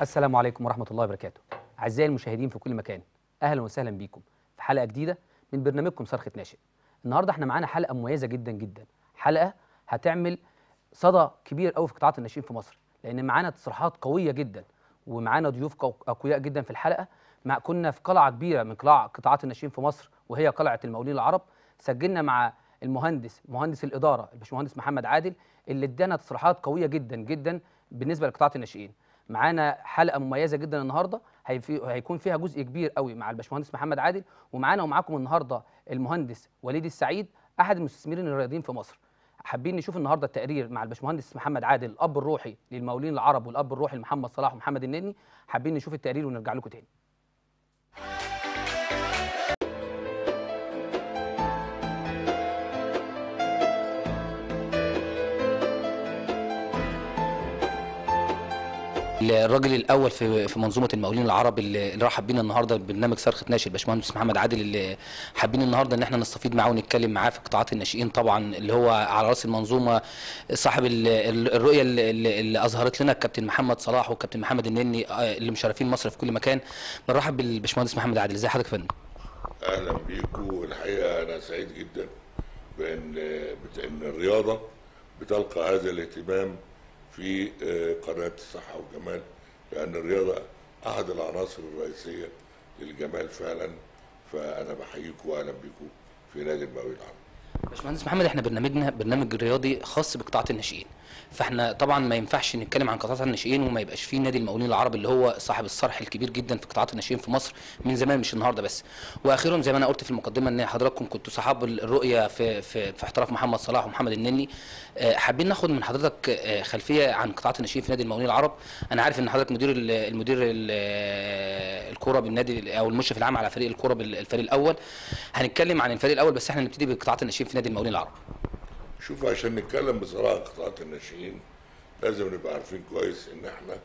السلام عليكم ورحمة الله وبركاته أعزائي المشاهدين في كل مكان أهلا وسهلا بيكم في حلقة جديدة من برنامجكم صرخة ناشئ النهاردة احنا معانا حلقة مميزة جدا جدا حلقة هتعمل صدى كبير قوي في قطاعات الناشئين في مصر لأن معانا تصريحات قوية جدا ومعانا ضيوف قو- أقوياء جدا في الحلقة مع كنا في قلعة كبيرة من قلاع قطاعات الناشئين في مصر وهي قلعة المقاولين العرب سجلنا مع المهندس مهندس الإدارة الباشمهندس محمد عادل اللي ادانا تصريحات قوية جدا جدا بالنسبة لقطاعات الناشئين معانا حلقه مميزه جدا النهارده هيفي- هيكون فيها جزء كبير قوي مع الباشمهندس محمد عادل ومعانا ومعاكم النهارده المهندس وليد السعيد احد المستثمرين الرياضيين في مصر حابين نشوف النهارده التقرير مع الباشمهندس محمد عادل الاب الروحي للمقاولين العرب والاب الروحي لمحمد صلاح ومحمد النني حابين نشوف التقرير ونرجع لكم تاني الراجل الاول في في منظومه المقاولين العرب اللي اللي رحب بينا النهارده ببرنامج صرخه ناشئ الباشمهندس محمد عادل اللي حابين النهارده ان احنا نستفيد معاه ونتكلم معاه في قطاعات الناشئين طبعا اللي هو على راس المنظومه صاحب ال- ال- الرؤيه اللي, اللي اللي اظهرت لنا الكابتن محمد صلاح والكابتن محمد النني آه، اللي مشرفين مصر في كل مكان بنرحب بالباشمهندس محمد عادل ازي حضرتك يا فندم اهلا بيكم الحقيقه انا سعيد جدا بان بت- ان الرياضه بتلقى هذا الاهتمام في آه، قناه الصحه والجمال لان الرياضه احد العناصر الرئيسيه للجمال فعلا فانا بحييكم واهلا بيكم في نادي المقاولين العرب باشمهندس محمد احنا برنامجنا برنامج رياضي خاص بقطاعات الناشئين فاحنا طبعا ما ينفعش نتكلم عن قطاعات الناشئين وما يبقاش فيه نادي المقاولين العرب اللي هو صاحب الصرح الكبير جدا في قطاعات الناشئين في مصر من زمان مش النهارده بس واخيرا زي ما انا قلت في المقدمه ان حضراتكم كنتوا صحاب الرؤيه في في في احتراف محمد صلاح ومحمد النني آه، حابين ناخد من حضرتك آه، خلفيه عن قطاعات الناشئين في نادي المقاولين العرب انا عارف ان حضرتك مدير ال- المدير ال- آه، الكوره بالنادي او المشرف العام على فريق الكوره بالفريق الاول هنتكلم عن الفريق الاول بس احنا نبتدي بقطاعات الناشئين في نادي المقاولين العرب شوف عشان نتكلم بصراحه عن قطاعات الناشئين لازم نبقى عارفين كويس ان احنا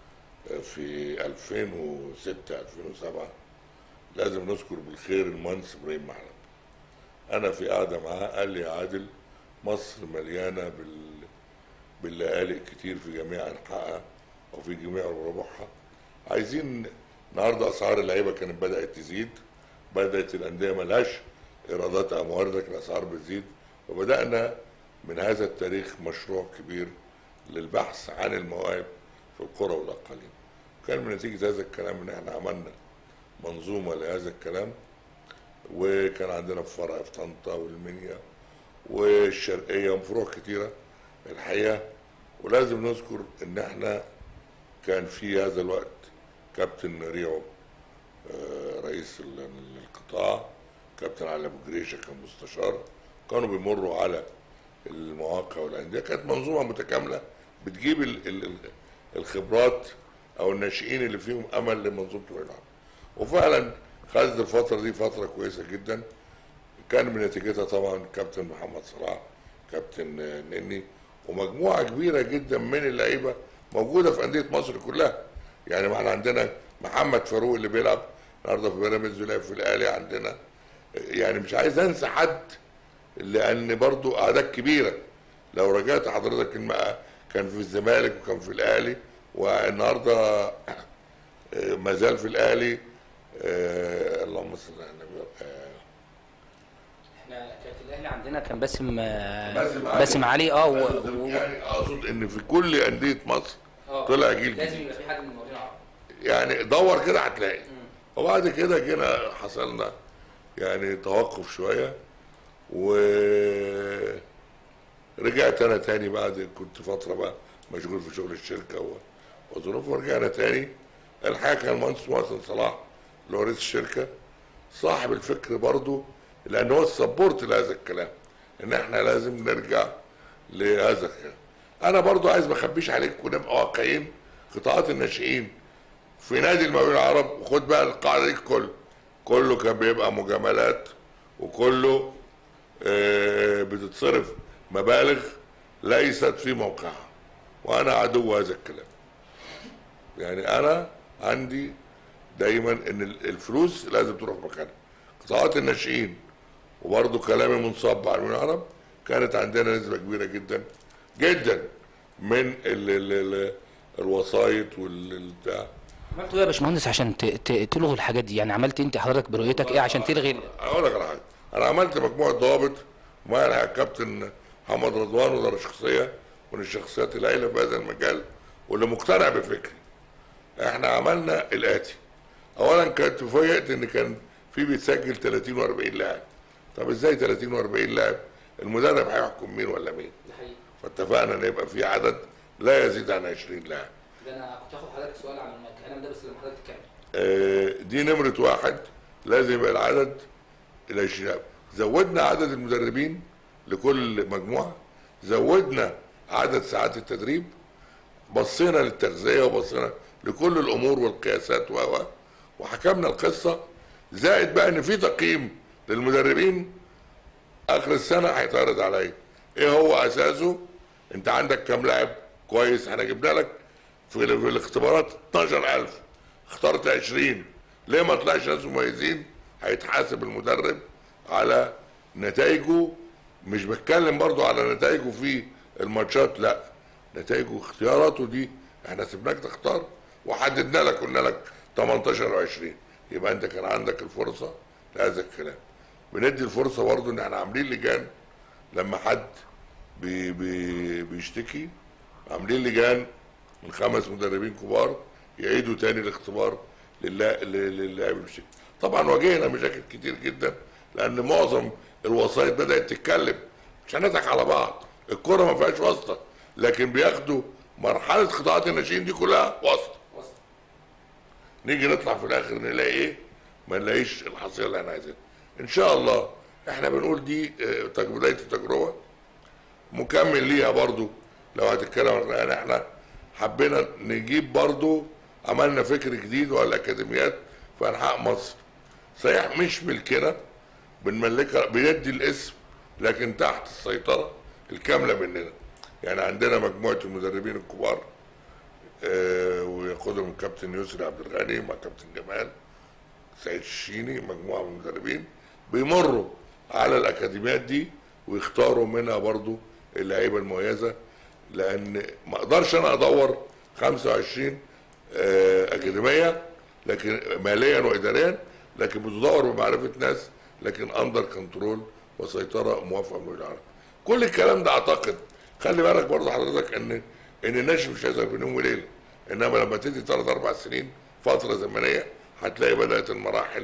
في 2006 2007 لازم نذكر بالخير المهندس ابراهيم محلب انا في قاعده معاه قال لي يا عادل مصر مليانه بال باللآلئ كتير في جميع انحائها وفي جميع ربوعها عايزين النهارده اسعار اللعيبه كانت بدات تزيد بدات الانديه ملهاش ايرادات او موارد لكن الاسعار بتزيد وبدانا من هذا التاريخ مشروع كبير للبحث عن المواهب في القرى والاقاليم كان من نتيجه هذا الكلام ان احنا عملنا منظومه لهذا الكلام وكان عندنا في فرع في طنطا والمنيا والشرقيه وفروع كتيره الحقيقه ولازم نذكر ان احنا كان في هذا الوقت كابتن ريعو آه، رئيس ال- القطاع كابتن علي ابو جريشه كان مستشار كانوا بيمروا على المواقع والانديه كانت منظومه متكامله بتجيب ال ال ال الخبرات او الناشئين اللي فيهم امل لمنظومه الرياضه وفعلا خدت الفتره دي فتره كويسه جدا كان من نتيجتها طبعا كابتن محمد صلاح كابتن آه، نني ومجموعه كبيره جدا من اللعيبه موجوده في انديه مصر كلها يعني ما احنا عندنا محمد فاروق اللي بيلعب النهارده في بيراميدز ولاعب في الاهلي عندنا يعني مش عايز انسى حد لان برضو اعداد كبيره لو رجعت حضرتك الم- كان في الزمالك وكان في الاهلي والنهارده آه، ما زال في الاهلي آه، اللهم صل على النبي آه، احنا كان في الاهلي عندنا كان باسم باسم علي. باسم علي اه و- و- يعني اقصد ان في كل انديه مصر آه. طلع جيل لازم جديد يبقى في حاجه من المقاولين العرب يعني دور كده هتلاقي وبعد كده جينا حصلنا يعني توقف شويه و رجعت انا تاني بعد كنت فتره بقى مشغول في شغل الشركه و- وظروف ورجعنا تاني الحقيقه كان المهندس محسن صلاح اللي هو رئيس الشركه صاحب الفكر برضو لان هو السبورت لهذا الكلام ان احنا لازم نرجع لهذا الكلام انا برضو عايز ما اخبيش عليك ونبقى واقعيين قطاعات الناشئين في نادي المقاولين العرب وخد بقى القاعده دي كله كله كان بيبقى مجاملات وكله آه، بتتصرف مبالغ ليست في موقعها وانا عدو هذا الكلام يعني انا عندي دايما ان ال- الفلوس لازم تروح مكانها قطاعات الناشئين وبرضه كلامي منصب على المقاولين العرب كانت عندنا نسبه كبيره جدا جدا من ال ال ال الوسايط والبتاع عملتوا ايه يا باشمهندس عشان ت- ت- تلغوا الحاجات دي يعني عملت انت حضرتك برؤيتك ايه عشان تلغي ال- اقول لك على حاجه انا عملت مجموعه ضوابط ومعايا الحقيقة الكابتن محمد رضوان وده شخصيه من الشخصيات الهائله في هذا المجال واللي مقتنع بفكري احنا عملنا الاتي اولا كنت فوجئت ان كان في بيتسجل 30 و40 لاعب طب ازاي 30 و40 لاعب المدرب هيحكم مين ولا مين فاتفقنا ان يبقى في عدد لا يزيد عن 20 لاعب ده انا كنت هاخد حضرتك سؤال عن الكلام ده بس لما حضرتك تتكلم آه، دي نمرة واحد لازم يبقى العدد العشرين زودنا عدد المدربين لكل مجموعة زودنا عدد ساعات التدريب بصينا للتغذية وبصينا لكل الأمور والقياسات و و- وحكمنا القصة زائد بقى إن في تقييم للمدربين آخر السنة هيتعرض عليا إيه هو أساسه أنت عندك كام لاعب كويس احنا جبنا لك في, ال- في الاختبارات 12000 اخترت 20 ليه ما طلعش ناس مميزين هيتحاسب المدرب على نتائجه مش بتكلم برضو على نتائجه في الماتشات لا نتائجه اختياراته دي احنا سيبناك تختار وحددنا لك قلنا لك 18 و20 يبقى انت كان عندك الفرصه لهذا الكلام بندي الفرصه برضو ان احنا عاملين لجان لما حد بي بي بيشتكي عاملين لجان من خمس مدربين كبار يعيدوا تاني الاختبار للا- ل- للاعب المشتكي طبعا واجهنا مشاكل كتير جدا لان معظم الوسائط بدات تتكلم مش هنضحك على بعض الكره ما فيهاش واسطه لكن بياخدوا مرحله قطاعات الناشئين دي كلها واسطه نيجي نطلع في الاخر نلاقي ايه ما نلاقيش الحصيله اللي احنا عايزينها ان شاء الله احنا بنقول دي آه، تج- بدايه التجربه مكمل ليها برضو لو هتتكلم عن يعني احنا حبينا نجيب برضو عملنا فكر جديد وعلى الاكاديميات في انحاء مصر صحيح مش ملكنا بنملكها بندي الاسم لكن تحت السيطره الكامله مننا يعني عندنا مجموعه المدربين الكبار آه، ويقودهم الكابتن يسري عبد الغني مع كابتن جمال سعيد الشيني مجموعه من المدربين بيمروا على الاكاديميات دي ويختاروا منها برضو اللعيبه المميزه لان ما اقدرش انا ادور 25 آه، اكاديميه لكن ماليا واداريا لكن بتدور بمعرفه ناس لكن اندر كنترول وسيطره موافقه من العالم كل الكلام ده اعتقد خلي بالك برضه حضرتك ان ان الناشئ مش هيظهر بين يوم وليله انما لما تدي ثلاث اربع سنين فتره زمنيه هتلاقي بدات المراحل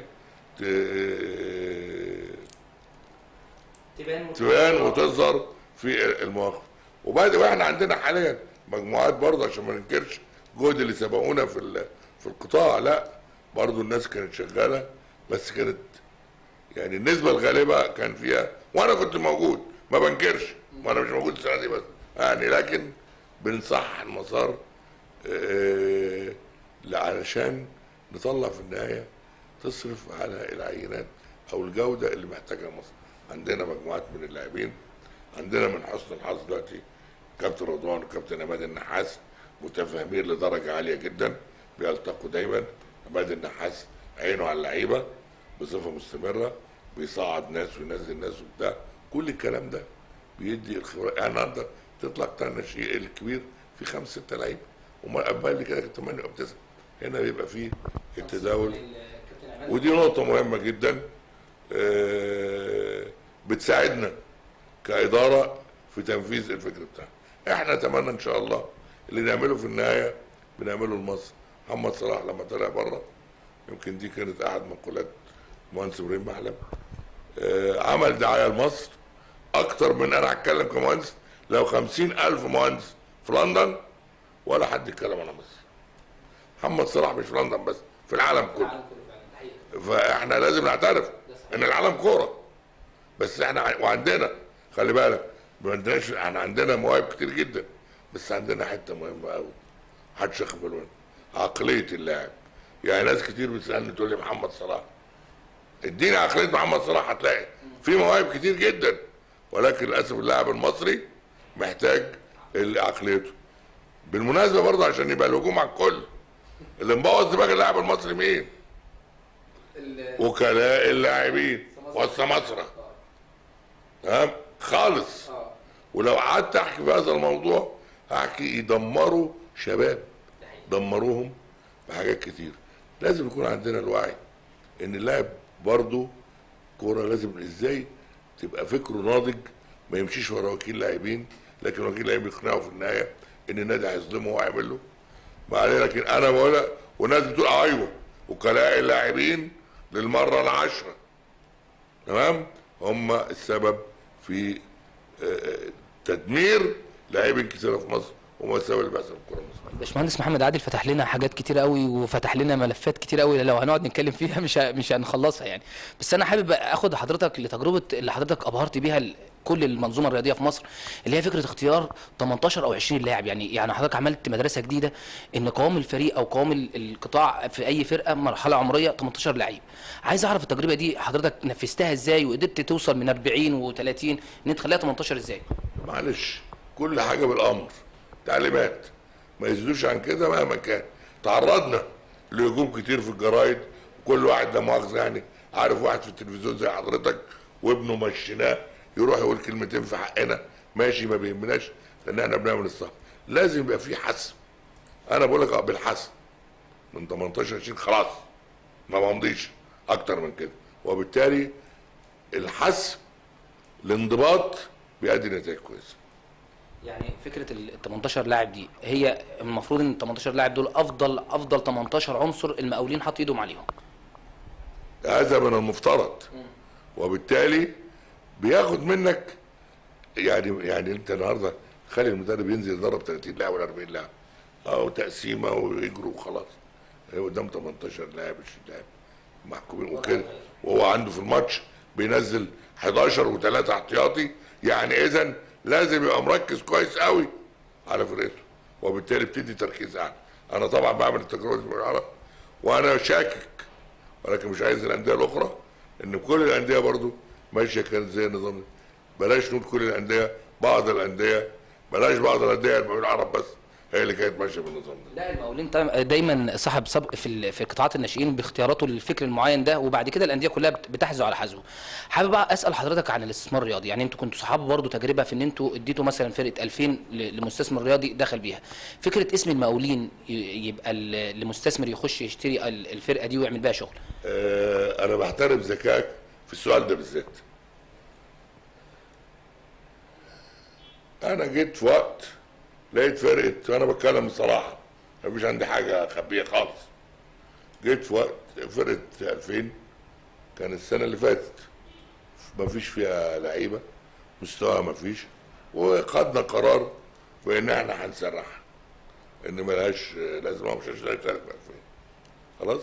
ت- تبان تبان وتظهر في المواقف وبعد واحنا عندنا حاليا مجموعات برضه عشان ما ننكرش جهد اللي سبقونا في ال- في القطاع لا برضه الناس كانت شغاله بس كانت يعني النسبه الغالبه كان فيها وانا كنت موجود ما بنكرش وانا مش موجود السنه دي بس يعني لكن بنصحح المسار آه، علشان نطلع في النهايه تصرف على العينات او الجوده اللي محتاجها مصر عندنا مجموعات من اللاعبين عندنا من حسن الحظ دلوقتي كابتن رضوان وكابتن عماد النحاس متفاهمين لدرجه عاليه جدا بيلتقوا دايما عماد النحاس عينه على اللعيبه بصفه مستمره بيصعد ناس وينزل ناس وبتاع كل الكلام ده بيدي الخبرات يعني النهارده تطلع بتاع الناشئين الكبير في خمس ست لعيبه وما قبل كده كانت 8 او 9 هنا بيبقى فيه التداول ودي نقطة مهمة جدا آه، بتساعدنا كإدارة في تنفيذ الفكر بتاعنا احنا نتمنى ان شاء الله اللي نعمله في النهاية بنعمله لمصر محمد صلاح لما طلع بره يمكن دي كانت احد مقولات مهندس ابراهيم محلب آه، عمل دعاية لمصر اكتر من انا هتكلم كمهندس لو خمسين الف مهندس في لندن ولا حد يتكلم على مصر محمد صلاح مش في لندن بس في العالم كله فاحنا لازم نعترف ان العالم كوره بس احنا ع- وعندنا خلي بالك ما عندناش احنا عندنا مواهب كتير جدا بس عندنا حته مهمه قوي محدش ياخد باله منها عقليه اللاعب يعني ناس كتير بتسالني تقول لي محمد صلاح اديني عقليه محمد صلاح هتلاقي في مواهب كتير جدا ولكن للاسف اللاعب المصري محتاج ال- عقليته بالمناسبه برضه عشان يبقى الهجوم على الكل اللي مبوظ دماغ اللاعب المصري مين؟ وكلاء اللاعبين والسماسرة تمام خالص ولو قعدت احكي في هذا الموضوع هحكي يدمروا شباب دمروهم بحاجات كتير لازم يكون عندنا الوعي ان اللاعب برضه كوره لازم ازاي تبقى فكره ناضج ما يمشيش ورا وكيل لاعبين لكن وكيل لاعب يقنعه في النهايه ان النادي هيظلمه وهيعمل له ما عليه لكن انا بقول والناس بتقول ايوه وكلاء اللاعبين للمره العاشره تمام هم السبب في آه، آه، تدمير لاعبين كتيره في مصر هم السبب اللي بيحصل في الكوره المصريه باشمهندس محمد عادل فتح لنا حاجات كتير قوي وفتح لنا ملفات كتير قوي لو هنقعد نتكلم فيها مش ه- مش هنخلصها يعني بس انا حابب اخد حضرتك لتجربه اللي حضرتك ابهرت بيها ال- كل المنظومه الرياضيه في مصر اللي هي فكره اختيار 18 او 20 لاعب يعني يعني حضرتك عملت مدرسه جديده ان قوام الفريق او قوام ال- القطاع في اي فرقه مرحله عمريه 18 لعيب عايز اعرف التجربه دي حضرتك نفذتها ازاي وقدرت توصل من 40 و30 ان انت تخليها 18 ازاي معلش كل حاجه بالامر تعليمات ما يزيدوش عن كده مهما كان تعرضنا لهجوم كتير في الجرايد كل واحد ده مؤاخذه يعني عارف واحد في التلفزيون زي حضرتك وابنه مشيناه يروح يقول كلمتين في حقنا ماشي ما بيهمناش لان احنا بنعمل الصح لازم يبقى في حسم انا بقول لك اه بالحسم من 18 20 خلاص ما بمضيش اكتر من كده وبالتالي الحسم الانضباط بيؤدي نتائج كويسه يعني فكره ال 18 لاعب دي هي المفروض ان ال 18 لاعب دول افضل افضل 18 عنصر المقاولين حطوا ايدهم عليهم هذا من المفترض وبالتالي بياخد منك يعني يعني انت النهارده خلي المدرب ينزل يضرب 30 لاعب ولا 40 لاعب او تقسيمه ويجروا وخلاص هي قدام 18 لاعب 20 لاعب محكومين وكده وهو عنده في الماتش بينزل 11 وثلاثه احتياطي يعني اذا لازم يبقى مركز كويس قوي على فرقته وبالتالي بتدي تركيز اعلى انا طبعا بعمل التجربه دي بالعرب وانا شاكك ولكن مش عايز الانديه الاخرى ان كل الانديه برضو ماشيه كانت زي النظام ده بلاش نقول كل الانديه بعض الانديه بلاش بعض الانديه المقاولين العرب بس هي اللي كانت ماشيه بالنظام ده لا المقاولين طيب- دايما صاحب سبق في ال- في قطاعات الناشئين باختياراته للفكر المعين ده وبعد كده الانديه كلها بت- بتحذو على حذوه حابب بقى اسال حضرتك عن الاستثمار الرياضي يعني انتوا كنتوا صحاب برضو تجربه في ان انتوا اديتوا مثلا فرقه 2000 ل- لمستثمر رياضي دخل بيها فكره اسم المقاولين ي- يبقى ال- لمستثمر يخش يشتري ال- الفرقه دي ويعمل بيها شغل آه انا بحترم ذكائك في السؤال ده بالذات انا جيت في وقت لقيت فرقه وانا بتكلم بصراحه مفيش عندي حاجه اخبيها خالص جيت في وقت فرقه 2000 كان السنه اللي فاتت مفيش فيها لعيبه مستوى مفيش وخدنا قرار بان احنا هنسرحها ان ملهاش لازمه مش هتشترك في 2000 خلاص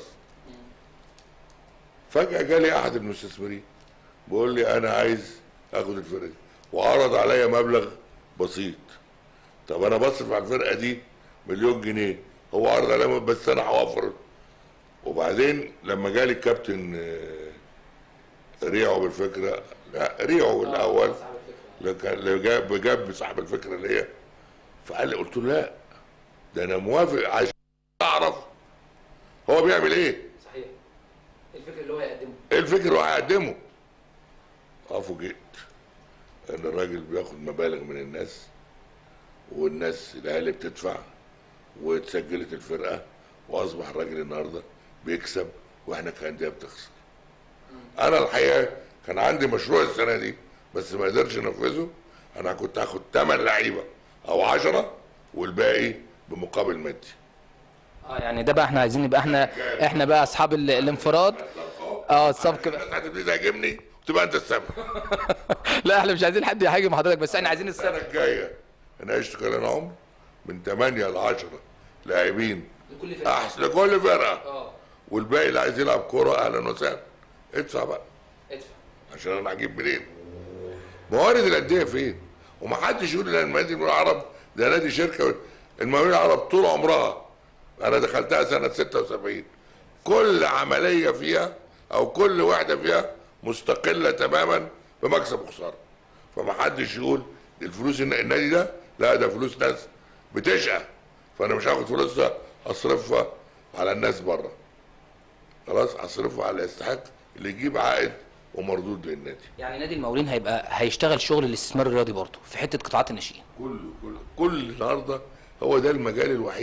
فجأة جالي أحد المستثمرين بيقول لي أنا عايز آخد الفرقة دي وعرض عليا مبلغ بسيط طب أنا بصرف على الفرقة دي مليون جنيه هو عرض عليا مبلغ بس أنا هوفر وبعدين لما جالي الكابتن آه، ريعو بالفكرة لا ريعو الأول اللي كان- اللي جاب جاب صاحب الفكرة اللي هي فقال لي قلت له لا ده أنا موافق عشان أعرف هو بيعمل إيه صحيح الفكر اللي هو يقدمه ايه الفكر اللي هو هيقدمه؟ اه فوجئت ان الراجل بياخد مبالغ من الناس والناس الاهالي بتدفع واتسجلت الفرقه واصبح الراجل النهارده بيكسب واحنا كانديه بتخسر. انا الحقيقه كان عندي مشروع السنه دي بس ما قدرتش انفذه انا كنت هاخد 8 لعيبه او 10 والباقي بمقابل مادي. اه يعني ده بقى احنا عايزين نبقى احنا احنا بقى اصحاب ال- الانفراد اه السبق بقى الناس هتبتدي تهاجمني وتبقى انت السبب. لا احنا مش عايزين حد يهاجم حضرتك بس احنا عايزين السنه السبق الجايه انا عشت خلال عمر من 8 ل 10 لاعبين لكل احسن لكل فرقه اه والباقي اللي عايز يلعب كوره اهلا وسهلا ادفع بقى ادفع عشان انا هجيب منين موارد الانديه فين ومحدش يقول ان نادي المقاولين العرب ده نادي شركه المقاولين العرب طول عمرها انا دخلتها سنه 76 كل عمليه فيها او كل وحده فيها مستقله تماما بمكسب وخساره فمحدش يقول الفلوس الن- النادي ده لا ده فلوس ناس بتشقى فانا مش هاخد فلوسها اصرفها على الناس بره خلاص اصرفها على اللي يستحق اللي يجيب عائد ومردود للنادي يعني نادي المقاولين هيبقى هيشتغل شغل الاستثمار الرياضي برضه في حته قطاعات الناشئين كل كل كل النهارده هو ده المجال الوحيد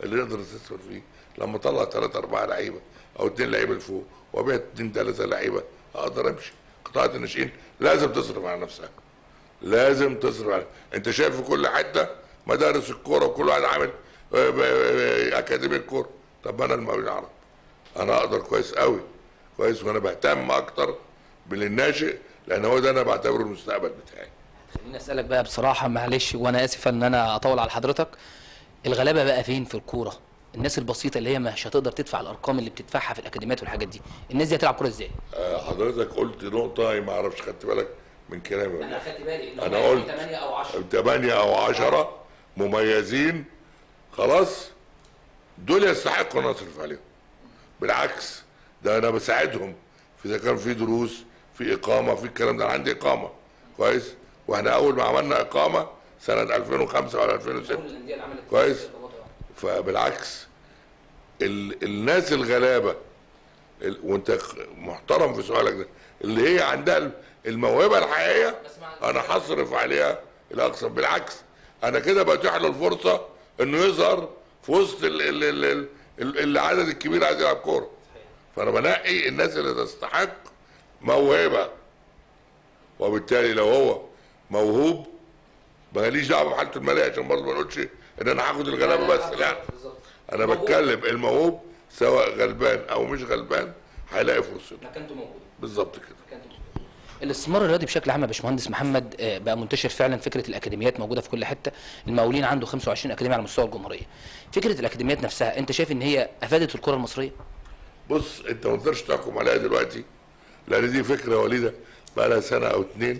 اللي نقدر نستثمر فيه لما اطلع ثلاثة أربعة لعيبة أو اثنين لعيبة لفوق وأبيع اثنين ثلاثة لعيبة أقدر أمشي قطاعات الناشئين لازم تصرف على نفسها لازم تصرف على أنت شايف في كل حتة مدارس الكورة وكل واحد عامل آه، ب- آه، أكاديمية كورة طب أنا المقاولين العرب أنا أقدر كويس قوي كويس وأنا بهتم أكتر بالناشئ لأن هو ده أنا بعتبره المستقبل بتاعي خليني اسالك بقى بصراحه معلش وانا اسف ان انا اطول على حضرتك الغلابه بقى فين في الكوره الناس البسيطه اللي هي مش هتقدر تدفع الارقام اللي بتدفعها في الاكاديميات والحاجات دي الناس دي هتلعب كوره ازاي آه، حضرتك قلت نقطة ما اعرفش خدت بالك من كلامي ولا لا. خدت بالي لو أنا كان قلت. 8 او 10 ثمانية أو عشرة مميزين خلاص دول يستحقوا أن أصرف عليهم بالعكس ده أنا بساعدهم في إذا كان في دروس في إقامة في الكلام ده أنا عندي إقامة كويس وإحنا أول ما عملنا إقامة سنة 2005 ولا 2006 الانديه اللي عملت كويس. فبالعكس ال الناس الغلابه ال وانت خ- محترم في سؤالك ده اللي هي عندها ال- الموهبه الحقيقيه انا هصرف عليها الاقصى بالعكس انا كده بتيح له الفرصه انه يظهر في وسط ال- ال- ال- ال- ال- العدد الكبير عايز يلعب كوره فانا بنقي الناس اللي تستحق موهبه وبالتالي لو هو موهوب ماليش دعوه بحالته الماليه عشان برضه ما نقولش ان انا هاخد الغلابه بس لا انا بتكلم الموهوب سواء غلبان او مش غلبان هيلاقي فرصته مكانته موجوده بالظبط كده الاستثمار الرياضي بشكل عام يا باشمهندس محمد آه، بقى منتشر فعلا فكره الاكاديميات موجوده في كل حته المقاولين عنده 25 اكاديميه على مستوى الجمهوريه فكره الاكاديميات نفسها انت شايف ان هي افادت الكره المصريه بص انت ما تقدرش تحكم عليها دلوقتي لان دي فكره وليده بقى لها سنه او اتنين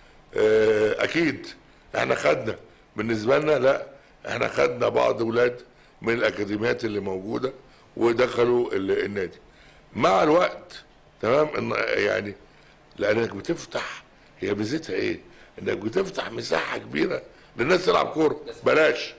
اه اكيد احنا خدنا بالنسبه لنا لا احنا خدنا بعض ولاد من الاكاديميات اللي موجوده ودخلوا ال- النادي مع الوقت تمام إن- يعني لانك بتفتح هي ميزتها ايه؟ انك بتفتح مساحه كبيره للناس تلعب كوره بلاش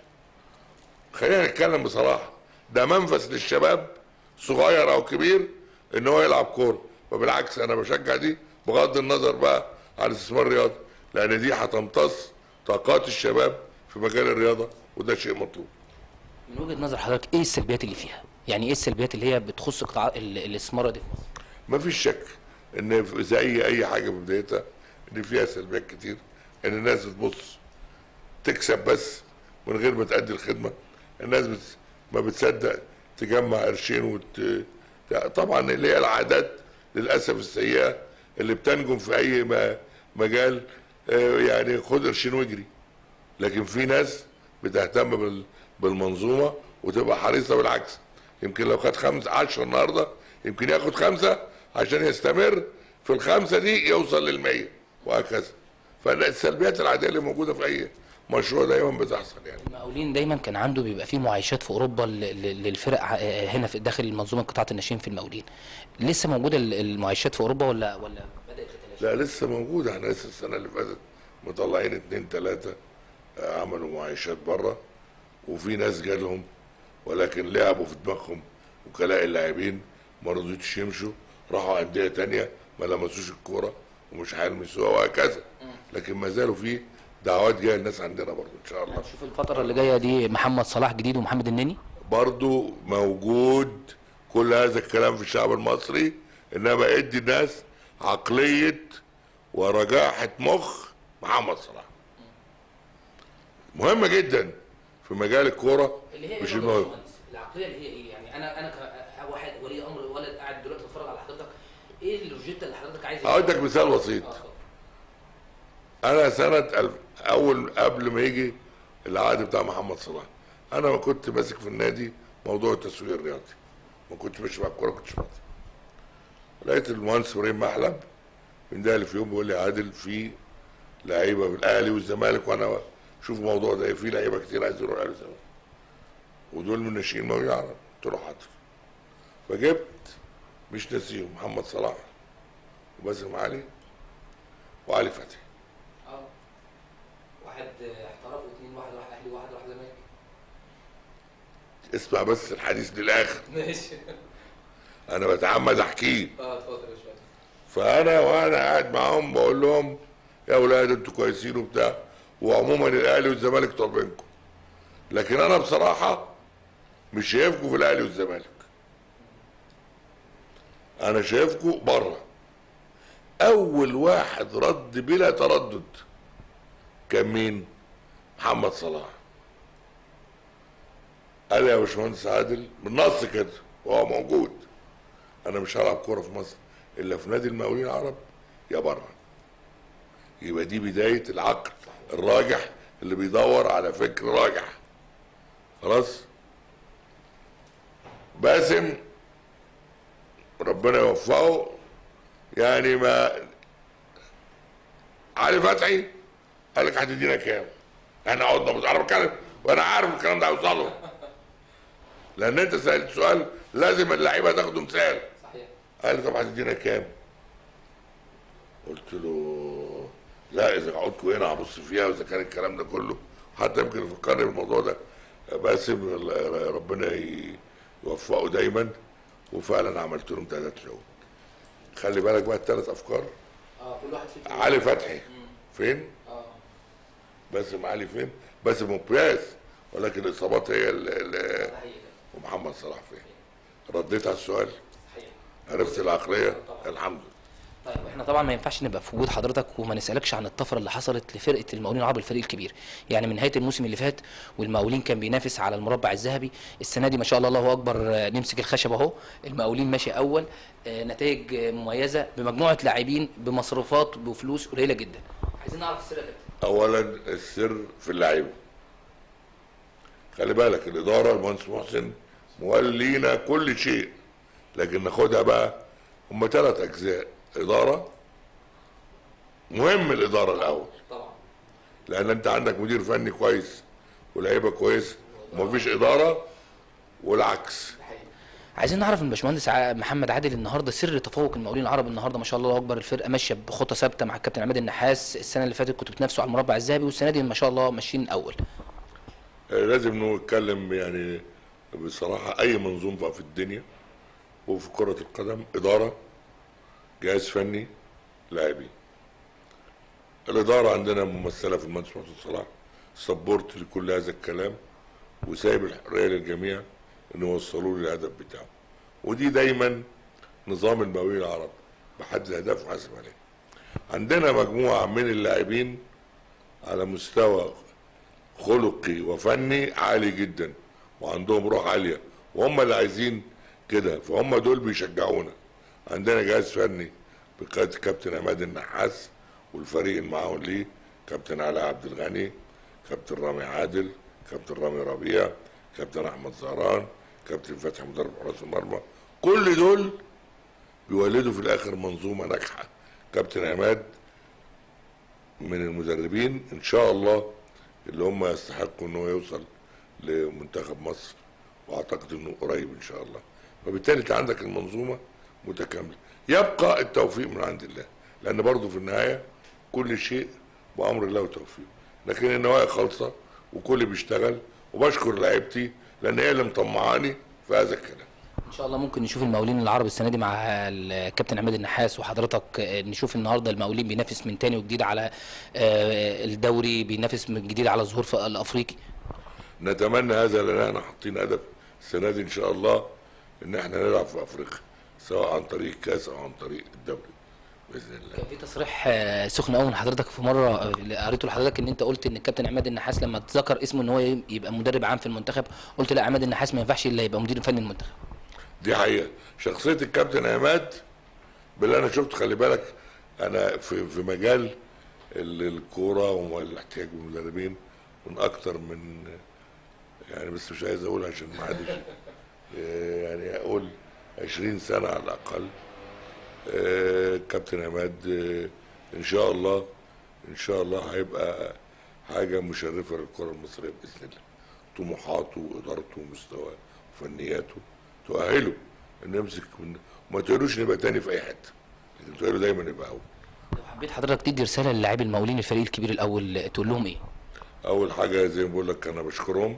خلينا نتكلم بصراحه ده منفذ للشباب صغير او كبير ان هو يلعب كوره وبالعكس انا بشجع دي بغض النظر بقى عن الاستثمار الرياضي لان دي هتمتص طاقات الشباب في مجال الرياضه وده شيء مطلوب من وجهه نظر حضرتك ايه السلبيات اللي فيها يعني ايه السلبيات اللي هي بتخص قطاع ال- الاستثمار الرياضي في مصر ما فيش شك ان في- زي اي حاجه في بدايتها ان فيها سلبيات كتير ان الناس بتبص تكسب بس من غير ما تأدي الخدمه الناس بت... ما بتصدق تجمع قرشين وت... طبعا اللي هي العادات للاسف السيئه اللي بتنجم في اي م- مجال آه، يعني خد قرشين واجري لكن في ناس بتهتم بال... بالمنظومه وتبقى حريصه بالعكس يمكن لو خد خمس عشرة النهارده يمكن ياخد خمسه عشان يستمر في الخمسه دي يوصل للمية وهكذا فالسلبيات العاديه اللي موجوده في اي مشروع دايما بتحصل يعني المقاولين دايما كان عنده بيبقى فيه معايشات في اوروبا ل- ل- للفرق ع- آه، هنا في داخل منظومه قطاعه الناشئين في المقاولين لسه موجوده ال- المعايشات في اوروبا ولا ولا بدات تتلاشى لا لسه موجوده احنا لسه السنه اللي فاتت مطلعين اتنين تلاته آه، عملوا معايشات بره وفي ناس جالهم ولكن لعبوا في دماغهم وكلاء اللاعبين ما رضيتش يمشوا راحوا انديه تانية ما لمسوش الكوره ومش هيلمسوها وهكذا لكن ما زالوا في دعوات جايه الناس عندنا برضه ان شاء الله شوف الفتره اللي جايه دي محمد صلاح جديد ومحمد النني برضو موجود كل هذا الكلام في الشعب المصري انما ادي الناس عقلية ورجاحة مخ محمد صلاح مهمة جدا في مجال الكورة مش المهم العقليه اللي هي ايه يعني انا انا كواحد ولي امر ولد قاعد دلوقتي بتفرج على حضرتك ايه الروجيتا اللي حضرتك عايز اقول لك مثال بسيط انا سنة الف اول قبل ما يجي العقد بتاع محمد صلاح انا ما كنت ماسك في النادي موضوع التسويق الرياضي ما كنتش ماشي مع الكوره كنتش ماسك لقيت المهندس ابراهيم محلب من ده في يوم بيقول لي عادل في لعيبه في الاهلي والزمالك وانا شوف الموضوع ده في لعيبه كتير عايز يروح الاهلي والزمالك ودول من الناشئين ما يعرف قلت له حاضر فجبت مش ناسيهم محمد صلاح وباسم علي وعلي فتحي اه واحد احترف واثنين واحد راح اهلي وواحد راح زمالك اسمع بس الحديث للاخر ماشي انا بتعمد احكيه اه اتفضل يا باشمهندس فانا وانا قاعد معاهم بقول لهم يا اولاد انتوا كويسين وبتاع وعموما الاهلي والزمالك طالبينكم لكن انا بصراحه مش شايفكم في الاهلي والزمالك انا شايفكم بره اول واحد رد بلا تردد كان مين محمد صلاح قال يا باشمهندس عادل بالنص كده وهو موجود انا مش هلعب كوره في مصر الا في نادي المقاولين العرب يا بره يبقى دي بدايه العقل الراجح اللي بيدور على فكر راجح خلاص باسم ربنا يوفقه يعني ما علي فتحي قال لك هتدينا كام؟ احنا قعدنا انا بتكلم وانا عارف الكلام ده هيوصل له لان انت سالت سؤال لازم اللعيبه تاخده مثال صحيح قال لي طب هتدينا كام؟ قلت له لا اذا قعدتكم هنا هبص فيها واذا كان الكلام ده كله حتى يمكن يفكرني بالموضوع ده باسم ربنا ي- يوفقه دايما وفعلا عملت لهم ثلاث شهور خلي بالك بقى الثلاث افكار اه كل واحد فيك علي فتحي فين؟ اه باسم علي فين؟ باسم ممتاز ولكن الاصابات هي ال- ال- صحيح ومحمد صلاح فين؟ رديت على السؤال صحيح عرفت العقليه الحمد لله طيب احنا طبعا ما ينفعش نبقى في وجود حضرتك وما نسالكش عن الطفره اللي حصلت لفرقه المقاولين العرب الفريق الكبير يعني من نهايه الموسم اللي فات والمقاولين كان بينافس على المربع الذهبي السنه دي ما شاء الله الله اكبر آه، نمسك الخشب اهو المقاولين ماشي اول آه، نتائج آه، مميزه بمجموعه لاعبين بمصروفات بفلوس قليله جدا عايزين نعرف السر يا كابتن اولا السر في اللعيبه خلي بالك الاداره المهندس محسن مولينا كل شيء لكن ناخدها بقى هم ثلاث اجزاء اداره مهم الاداره الاول طبعا لان انت عندك مدير فني كويس ولاعيبه كويس ومفيش اداره والعكس عايزين نعرف من باشمهندس ع- محمد عادل النهارده سر تفوق المقاولين العرب النهارده ما شاء الله الله اكبر الفرقه ماشيه بخطى ثابته مع الكابتن عماد النحاس السنه اللي فاتت كنتوا بتنافسوا على المربع الذهبي والسنه دي ما شاء الله ماشيين اول آه، لازم نتكلم يعني بصراحه اي منظومه في الدنيا وفي كره القدم اداره جهاز فني لاعبين الاداره عندنا ممثله في المهندس محمد صلاح سبورت لكل هذا الكلام وسايب الحريه للجميع ان يوصلوا له الهدف بتاعه ودي دايما نظام المقاولين العرب بحدد هدف وحاسب عليه عندنا مجموعه من اللاعبين على مستوى خلقي وفني عالي جدا وعندهم روح عاليه وهم اللي عايزين كده فهم دول بيشجعونا عندنا جهاز فني بقياده كابتن عماد النحاس والفريق المعاون ليه كابتن علي عبد الغني كابتن رامي عادل كابتن رامي ربيع كابتن احمد زهران كابتن فتحي مدرب حراس المرمى كل دول بيولدوا في الاخر منظومه ناجحه كابتن عماد من المدربين ان شاء الله اللي هم يستحقوا ان هو يوصل لمنتخب مصر واعتقد انه قريب ان شاء الله فبالتالي انت عندك المنظومه متكامله يبقى التوفيق من عند الله لان برضه في النهايه كل شيء بامر الله وتوفيقه لكن النوايا خالصه وكل بيشتغل وبشكر لعيبتي لان هي اللي مطمعاني في هذا الكلام ان شاء الله ممكن نشوف المقاولين العرب السنه دي مع الكابتن عماد النحاس وحضرتك آه، نشوف النهارده المقاولين بينافس من تاني وجديد على آه، الدوري بينافس من جديد على ظهور في الافريقي نتمنى هذا لان احنا حاطين هدف السنه دي ان شاء الله ان احنا نلعب في افريقيا سواء عن طريق الكاس او عن طريق الدوري باذن الله كان في تصريح آه، سخن قوي من حضرتك في مره آه، قريته لحضرتك ان انت قلت ان الكابتن عماد النحاس لما اتذكر اسمه ان هو ي- يبقى مدرب عام في المنتخب قلت لا عماد النحاس ما ينفعش الا يبقى مدير فني المنتخب دي حقيقه شخصيه الكابتن عماد باللي انا شفت خلي بالك انا في في مجال ال- الكوره والاحتياج بالمدربين من اكتر من يعني بس مش عايز اقول عشان ما حدش آه، يعني اقول 20 سنه على الاقل آه، كابتن عماد آه، ان شاء الله ان شاء الله هيبقى حاجه مشرفه للكره المصريه باذن الله طموحاته وادارته ومستواه وفنياته تؤهله انه يمسك من وما تقولوش نبقى تاني في اي حته لكن تقولوا دايما يبقى اول لو حبيت حضرتك تدي رساله للاعبي المقاولين الفريق الكبير الاول تقول لهم ايه اول حاجه زي ما بقول لك انا بشكرهم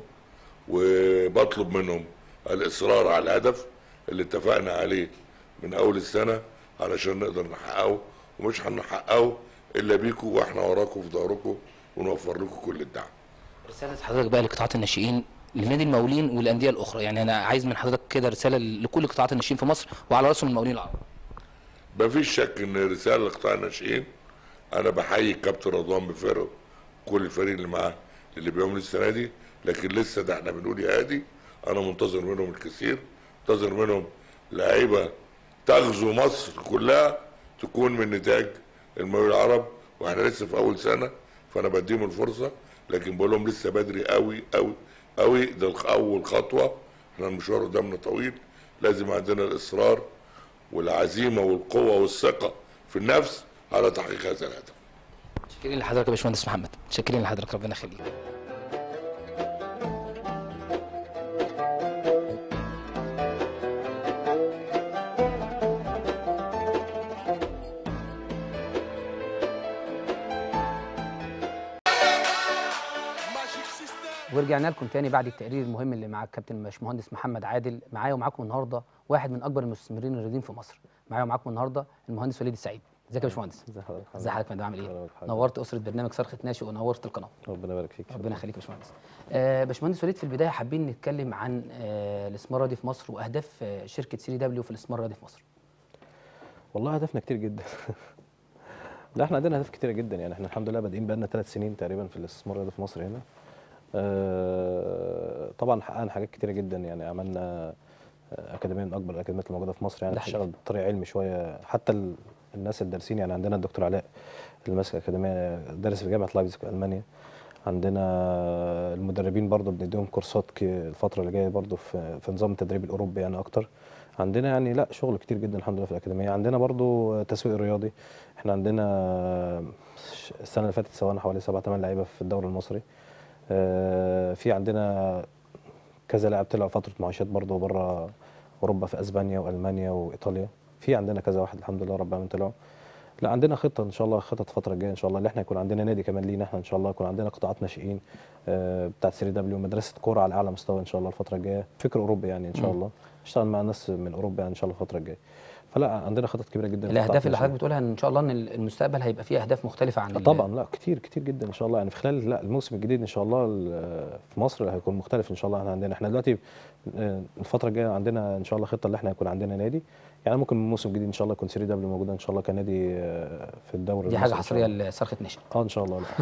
وبطلب منهم الاصرار على الهدف اللي اتفقنا عليه من اول السنه علشان نقدر نحققه ومش هنحققه الا بيكم واحنا وراكم في ظهركم ونوفر لكم كل الدعم رساله حضرتك بقى لقطاعات الناشئين لنادي المقاولين والانديه الاخرى يعني انا عايز من حضرتك كده رساله لكل قطاعات الناشئين في مصر وعلى راسهم المقاولين العرب ما فيش شك ان رساله لقطاع الناشئين انا بحيي الكابتن رضوان بفرقه كل الفريق اللي معاه اللي بيعمل السنه دي لكن لسه ده احنا بنقول يا هادي انا منتظر منهم الكثير منتظر منهم لعيبه تغزو مصر كلها تكون من نتاج المقاولين العرب واحنا لسه في اول سنه فانا بديهم الفرصه لكن بقول لهم لسه بدري قوي قوي قوي ده الخ- اول خطوه احنا المشوار قدامنا طويل لازم عندنا الاصرار والعزيمه والقوه والثقه في النفس على تحقيق هذا الهدف شكرا لحضرتك يا باشمهندس محمد شكرا لحضرتك ربنا يخليك ورجعنا لكم تاني بعد التقرير المهم اللي مع الكابتن باشمهندس محمد عادل معايا ومعاكم النهارده واحد من اكبر المستثمرين الرياضيين في مصر معايا ومعاكم النهارده المهندس وليد السعيد ازيك يا باشمهندس ازي حضرتك ازي حضرتك يا فندم عامل الله ايه يبارك فيك. نورت اسره برنامج صرخه ناشئ ونورت القناه ربنا يبارك فيك ربنا يخليك يا باشمهندس آه باشمهندس وليد في البدايه حابين نتكلم عن آه الاستثمار الرياضي في مصر واهداف آه شركه سي دبليو في الاستثمار الرياضي في مصر والله هدفنا كتير جدا لا احنا عندنا اهداف كتيره جدا يعني احنا الحمد لله بادئين بقالنا ثلاث سنين تقريبا في الاستثمار الرياضي في مصر هنا آه، طبعا حققنا حاجات كتيره جدا يعني عملنا آه، اكاديميه من اكبر الاكاديميات الموجوده في مصر يعني ده حقيقي. بتشتغل بطريقه علمي شويه حتى ال- الناس الدارسين يعني عندنا الدكتور علاء اللي ماسك اكاديميه دارس في جامعه لايبزيج في المانيا عندنا المدربين برضو بنديهم كورسات ك- الفتره اللي جايه برضو في في نظام التدريب الاوروبي يعني اكتر عندنا يعني لا شغل كتير جدا الحمد لله في الاكاديميه عندنا برضو تسويق رياضي احنا عندنا السنه اللي فاتت سوانا حوالي سبعة ثمان لعيبه في الدوري المصري آه، في عندنا كذا لاعب طلعوا فتره معاشات برضو بره اوروبا في اسبانيا والمانيا وايطاليا في عندنا كذا واحد الحمد لله رب العالمين طلعوا لا عندنا خطه ان شاء الله خطط الفتره الجايه ان شاء الله اللي احنا يكون عندنا نادي كمان لينا احنا ان شاء الله يكون عندنا قطاعات ناشئين آه، بتاعت سيري دبليو مدرسه كوره على اعلى مستوى ان شاء الله الفتره الجايه فكر اوروبي يعني ان شاء مم. الله اشتغل مع ناس من اوروبا يعني ان شاء الله الفتره الجايه فلا عندنا خطط كبيره جدا في الاهداف قطاعات اللي حضرتك الناشئين. بتقولها ان شاء الله ان المستقبل هيبقى فيه اهداف مختلفه عن ال- طبعا لا كتير كتير جدا ان شاء الله يعني في خلال لا الموسم الجديد ان شاء الله ال- في مصر هيكون مختلف ان شاء الله احنا عندنا احنا دلوقتي آه، الفتره الجايه عندنا ان شاء الله خطه اللي احنا يكون عندنا نادي يعني ممكن الموسم الجديد ان شاء الله يكون سيري دبليو موجوده ان شاء الله كنادي آه، في الدوري دي المصري حاجه إن شاء حصريه الله. لصرخه ناشئ اه ان شاء الله لا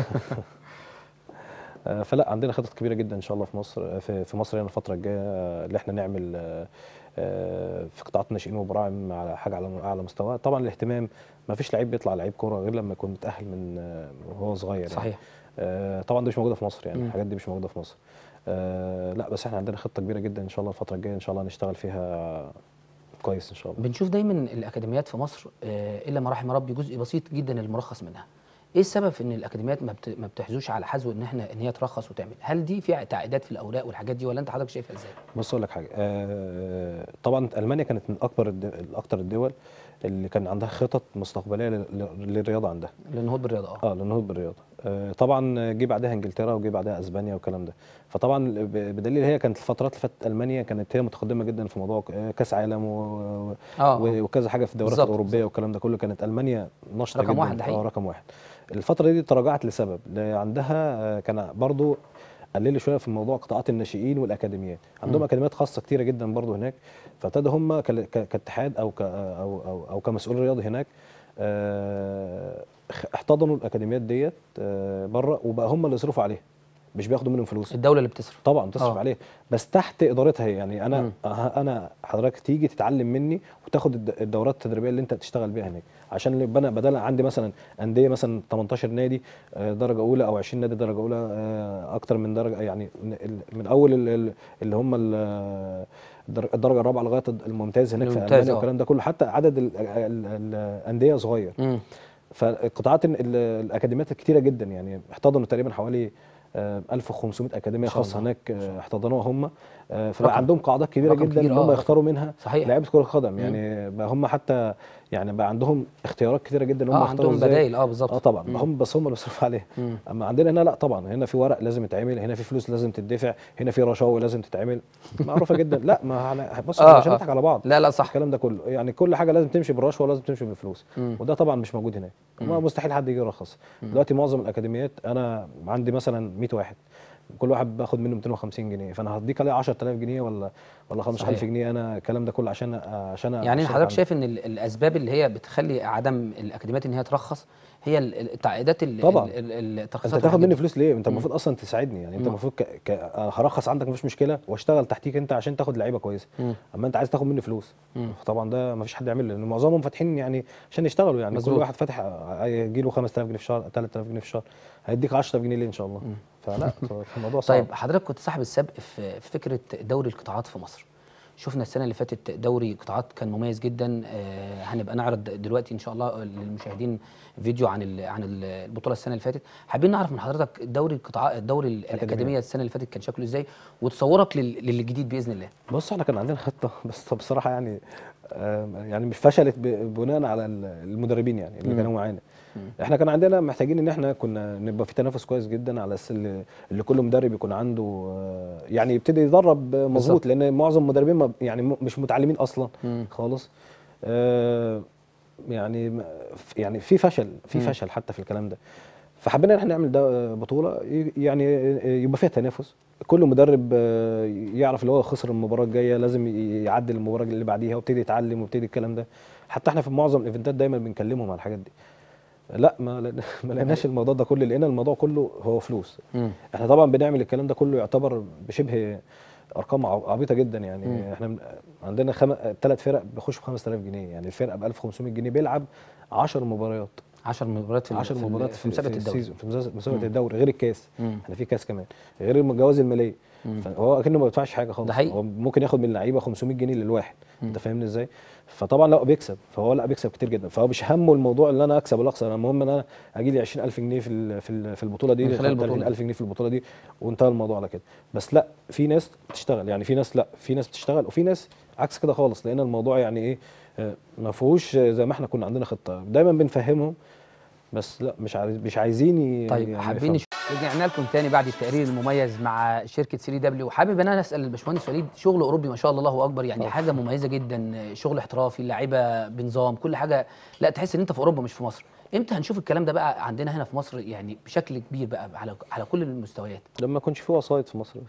آه، فلا عندنا خطط كبيره جدا ان شاء الله في مصر آه، في في مصر هنا الفتره الجايه آه، اللي احنا نعمل آه، آه، في قطاعات الناشئين وبراعم على حاجه على اعلى مستوى طبعا الاهتمام ما فيش لعيب بيطلع لعيب كوره غير لما يكون متاهل من آه، وهو صغير يعني. صحيح آه، طبعا دي مش موجوده في مصر يعني مم. الحاجات دي مش موجوده في مصر آه، لا بس احنا عندنا خطه كبيره جدا ان شاء الله الفتره الجايه ان شاء الله نشتغل فيها كويس ان شاء الله بنشوف دايما الاكاديميات في مصر آه، الا ما رحم ربي جزء بسيط جدا المرخص منها ايه السبب في ان الاكاديميات ما, بت... ما بتحزوش على حذو ان احنا ان هي ترخص وتعمل هل دي في تعقيدات في الاوراق والحاجات دي ولا انت حضرتك شايفها ازاي بص اقول لك حاجه آه، طبعا المانيا كانت من اكبر الد- اكتر الدول اللي كان عندها خطط مستقبليه لل- لل- للرياضه عندها للنهوض بالرياضه اه اه للنهوض بالرياضه آه طبعا جه بعدها انجلترا وجه بعدها اسبانيا والكلام ده فطبعا ب- بدليل هي كانت الفترات اللي فاتت المانيا كانت هي متقدمه جدا في موضوع ك- كاس عالم و... اه و- وكذا حاجه في الدورات بالظبط، الاوروبيه والكلام ده كله كانت المانيا نشطه رقم جدا واحد، ده حقيقي. اه رقم واحد الفتره دي تراجعت لسبب ل- عندها آه، كان برضو قللوا شويه في موضوع قطاعات الناشئين والاكاديميات عندهم مم. اكاديميات خاصه كتيره جدا برضو هناك فابتدوا هم كال- ك- كاتحاد او ك او او, أو كمسؤول رياضي هناك آه، خ- احتضنوا الاكاديميات ديت آه، بره وبقى هم اللي يصرفوا عليها مش بياخدوا منهم فلوس الدوله اللي بتصرف طبعا بتصرف آه. عليه بس تحت ادارتها هي يعني انا مم. أه- انا حضرتك تيجي تتعلم مني وتاخد الد- الدورات التدريبيه اللي انت تشتغل بيها هناك عشان يبقى انا بدل عندي مثلا انديه مثلا 18 نادي آه، درجه اولى او 20 نادي درجه اولى آه، اكتر من درجه يعني من ال- من اول ال- ال- اللي هم ال- الدر- الدرجه الرابعه لغايه الممتاز هناك في الممتاز، المانيا آه. والكلام ده كله حتى عدد ال- ال- ال- الانديه صغير مم. فالقطاعات ال- ال- الاكاديميات كتيره جدا يعني احتضنوا تقريبا حوالي آه، 1500 اكاديميه ما شاء خاصه الله. هناك آه، احتضنوها هم آه، فبقى رقم. عندهم قاعدات كبيره رقم جدا كبير، ان هم آه. يختاروا منها صحيح لعيبه كره قدم يعني بقى هم حتى يعني بقى عندهم اختيارات كتيره جدا ان هم اه يختاروا عندهم إزاي. بدايل اه بالظبط اه طبعا مم. هم بس هم اللي بيصرفوا عليها مم. اما عندنا هنا لا طبعا هنا في ورق لازم يتعمل هنا في فلوس لازم تدفع هنا في رشاوي لازم تتعمل معروفه جدا لا ما أنا- بص آه، احنا مش آه. هنضحك على بعض لا لا صح الكلام ده كله يعني كل حاجه لازم تمشي بالرشوه ولازم تمشي بالفلوس مم. وده طبعا مش موجود هناك ما مستحيل حد يجي يرخص دلوقتي معظم الاكاديميات انا عندي مثلا 100 واحد كل واحد باخد منه 250 جنيه فانا هديك عليه 10000 جنيه ولا ولا 15000 صحيح. جنيه انا الكلام ده كله عشان عشان يعني أشرف حضرتك على- شايف ان ال- الاسباب اللي هي بتخلي عدم الاكاديميات ان هي ترخص هي ال- ال- التعقيدات ال- طبعاً. ال- ال- انت الترخيصات تاخد والحاجات مني دي. فلوس ليه انت مم. المفروض اصلا تساعدني يعني انت مم. المفروض ك... ك... أنا هرخص عندك مفيش مشكله واشتغل تحتيك انت عشان تاخد لعيبه كويسه مم. اما انت عايز تاخد مني فلوس مم. فطبعا ده مفيش حد يعمله لان معظمهم فاتحين يعني عشان يشتغلوا يعني مظبوط. كل واحد فاتح يجي له 5000 جنيه في الشهر 3000 جنيه في الشهر هيديك 10000 جنيه ليه ان شاء الله فلا الموضوع صعب طيب حضرتك كنت صاحب السبق في في فكره دوري القطاعات في مصر شفنا السنه اللي فاتت دوري قطاعات كان مميز جدا آه، هنبقى نعرض دلوقتي ان شاء الله للمشاهدين فيديو عن ال- عن ال- البطوله السنه اللي فاتت حابين نعرف من حضرتك دوري القطاعات الدوري الاكاديميه السنه اللي فاتت كان شكله ازاي وتصورك لل- للجديد باذن الله بص احنا كان عندنا خطه بس بصراحه يعني آه، يعني مش فشلت ب- بناء على ال- المدربين يعني اللي مم. كانوا معانا احنا كان عندنا محتاجين ان احنا كنا نبقى في تنافس كويس جدا على اساس اللي, اللي كل مدرب يكون عنده آه، يعني يبتدي يدرب آه، مظبوط لان معظم المدربين ما- يعني م- مش متعلمين اصلا مم. خالص آه، يعني م- يعني في فشل في مم. فشل حتى في الكلام ده فحبينا ان احنا نعمل ده بطوله ي- يعني يبقى فيها تنافس كل مدرب آه، يعرف اللي هو خسر المباراه الجايه لازم ي- يعدل المباراه اللي بعديها ويبتدي يتعلم ويبتدي الكلام ده حتى احنا في معظم الايفنتات دايما بنكلمهم على الحاجات دي لا ما لقينا- ما لقيناش الموضوع ده كله لقينا الموضوع كله هو فلوس مم. احنا طبعا بنعمل الكلام ده كله يعتبر بشبه ارقام عب- عبيطه جدا يعني مم. احنا من- عندنا خم... ثلاث فرق بيخشوا ب 5000 جنيه يعني الفرقه ب 1500 جنيه بيلعب 10 مباريات 10 مباريات في ال- 10 في ال- مباريات في مسابقه الدوري السيزون في مسابقة- مسابقه مم. الدوري غير الكاس مم. احنا في كاس كمان غير الجوائز الماليه مم. فهو اكنه ما بيدفعش حاجه خالص ده حقيقي. هو ممكن ياخد من اللعيبه 500 جنيه للواحد مم. انت فاهمني ازاي فطبعا لا بيكسب فهو لا بيكسب كتير جدا فهو مش همه الموضوع ان انا اكسب ولا اخسر انا المهم ان انا اجي لي 20000 جنيه في ال- في ال- في البطوله دي من خلال البطولة. 30000 جنيه في البطوله دي وانتهى الموضوع على كده بس لا في ناس بتشتغل يعني في ناس لا في ناس بتشتغل وفي ناس عكس كده خالص لان الموضوع يعني ايه آه، ما فيهوش زي ما احنا كنا عندنا خطه دايما بنفهمهم بس لا مش عايز مش عايزين ي- طيب يعني حابين يفهموا. نشوف رجعنا لكم تاني بعد التقرير المميز مع شركه 3 دبليو وحابب ان انا اسال الباشمهندس وليد شغل اوروبي ما شاء الله الله اكبر يعني حاجه مميزه جدا شغل احترافي اللعيبه بنظام كل حاجه لا تحس ان انت في اوروبا مش في مصر امتى هنشوف الكلام ده بقى عندنا هنا في مصر يعني بشكل كبير بقى على على كل المستويات لما يكونش في وسايط في مصر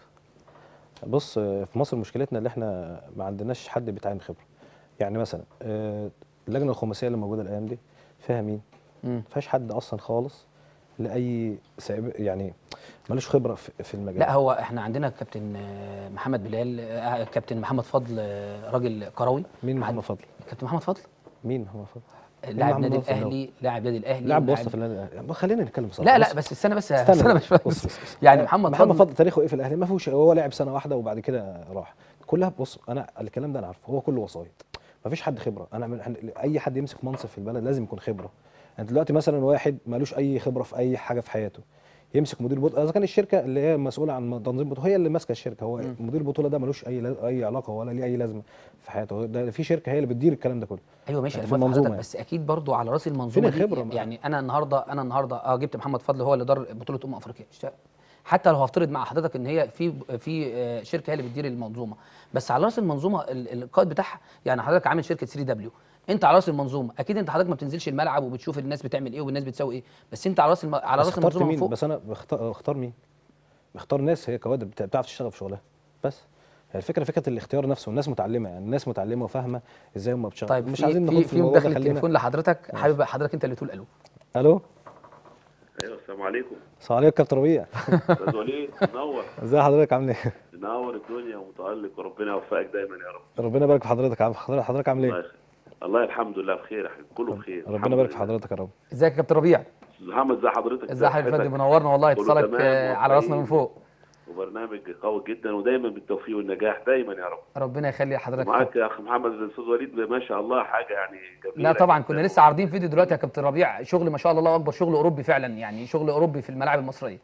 بص آه، في مصر مشكلتنا اللي احنا ما عندناش حد بيتعين خبره يعني مثلا آه، اللجنه الخماسيه اللي موجوده الايام دي فيها مين؟ مم. ما فيهاش حد اصلا خالص لاي سعب يعني ملوش خبره في في المجال لا هو احنا عندنا كابتن آه، محمد بلال آه، كابتن محمد فضل آه، راجل كروي مين مع- محمد فضل؟ كابتن محمد فضل مين محمد فضل؟ لاعب محمد نادي فضل ده؟ الاهلي لاعب نادي الاهلي لاعب ولاعب- وسط في النادي خلينا نتكلم بصراحه لا لا بص. بس استنى بس استنى استنى بس. بس, بص بس, بص بص. يعني آه، محمد محمد فضل فضل تاريخه ايه في الاهلي ما فيهوش هو لعب سنه واحده وبعد كده راح كلها بص انا الكلام ده انا عارفه هو كله وسايط ما فيش حد خبره انا من إحنا- اي حد يمسك منصب في البلد لازم يكون خبره انت دلوقتي مثلا واحد مالوش اي خبره في اي حاجه في حياته يمسك مدير بطوله اذا كان الشركه اللي هي مسؤوله عن تنظيم البطوله هي اللي ماسكه الشركه هو مم. مدير البطوله ده ملوش اي لا- اي علاقه ولا ليه اي لازمه في حياته ده في شركه هي اللي بتدير الكلام ده كله ايوه ماشي يعني انا في موافق المنظومة حضرتك يعني. بس اكيد برضو على راس المنظومه فين دي الخبرة بقى؟ يعني انا النهارده انا النهارده اه جبت محمد فضل هو اللي دار بطوله امم افريقيا اشت- حتى لو هفترض مع حضرتك ان هي في في آه، شركه هي اللي بتدير المنظومه بس على راس المنظومه ال- القائد بتاعها يعني حضرتك عامل شركه 3 دبليو انت على راس المنظومه اكيد انت حضرتك ما بتنزلش الملعب وبتشوف الناس بتعمل ايه والناس بتسوي ايه بس انت على راس الم... على بس راس اخترت المنظومه من مين فوق بس انا بختار, اختار مين بختار ناس هي كوادر بتع- بتعرف تشتغل في شغلها بس هي الفكره فكره الاختيار نفسه الناس متعلمه يعني الناس متعلمه وفاهمه ازاي هم بيشتغلوا طيب مش في عايزين في ناخد في في الموضوع ده مداخله خلينا تليفون لحضرتك حابب حضرتك انت اللي تقول الو الو ايوه السلام عليكم السلام عليكم كابتن ربيع استاذ وليد منور ازي حضرتك عامل ايه منور الدنيا ومتالق وربنا يوفقك دايما يا رب ربنا يبارك في حضرتك عم- حضرتك حضرتك عامل الله ايه يخليك الله الحمد لله بخير يا حبيبي كله بخير ربنا الحمد يبارك في لله. حضرتك يا رب ازيك يا كابتن ربيع استاذ محمد ازي حضرتك ازي حضرتك يا فندم صحتك؟ منورنا والله كله اتصالك تمام آه، على راسنا من فوق وبرنامج قوي جدا ودايما بالتوفيق والنجاح دايما يا رب ربنا يخلي حضرتك معاك يا اخ محمد الاستاذ وليد ما شاء الله حاجه يعني جميله لا طبعا جداً. كنا لسه عارضين فيديو دلوقتي يا كابتن ربيع شغل ما شاء الله الله اكبر شغل اوروبي فعلا يعني شغل اوروبي في الملاعب المصريه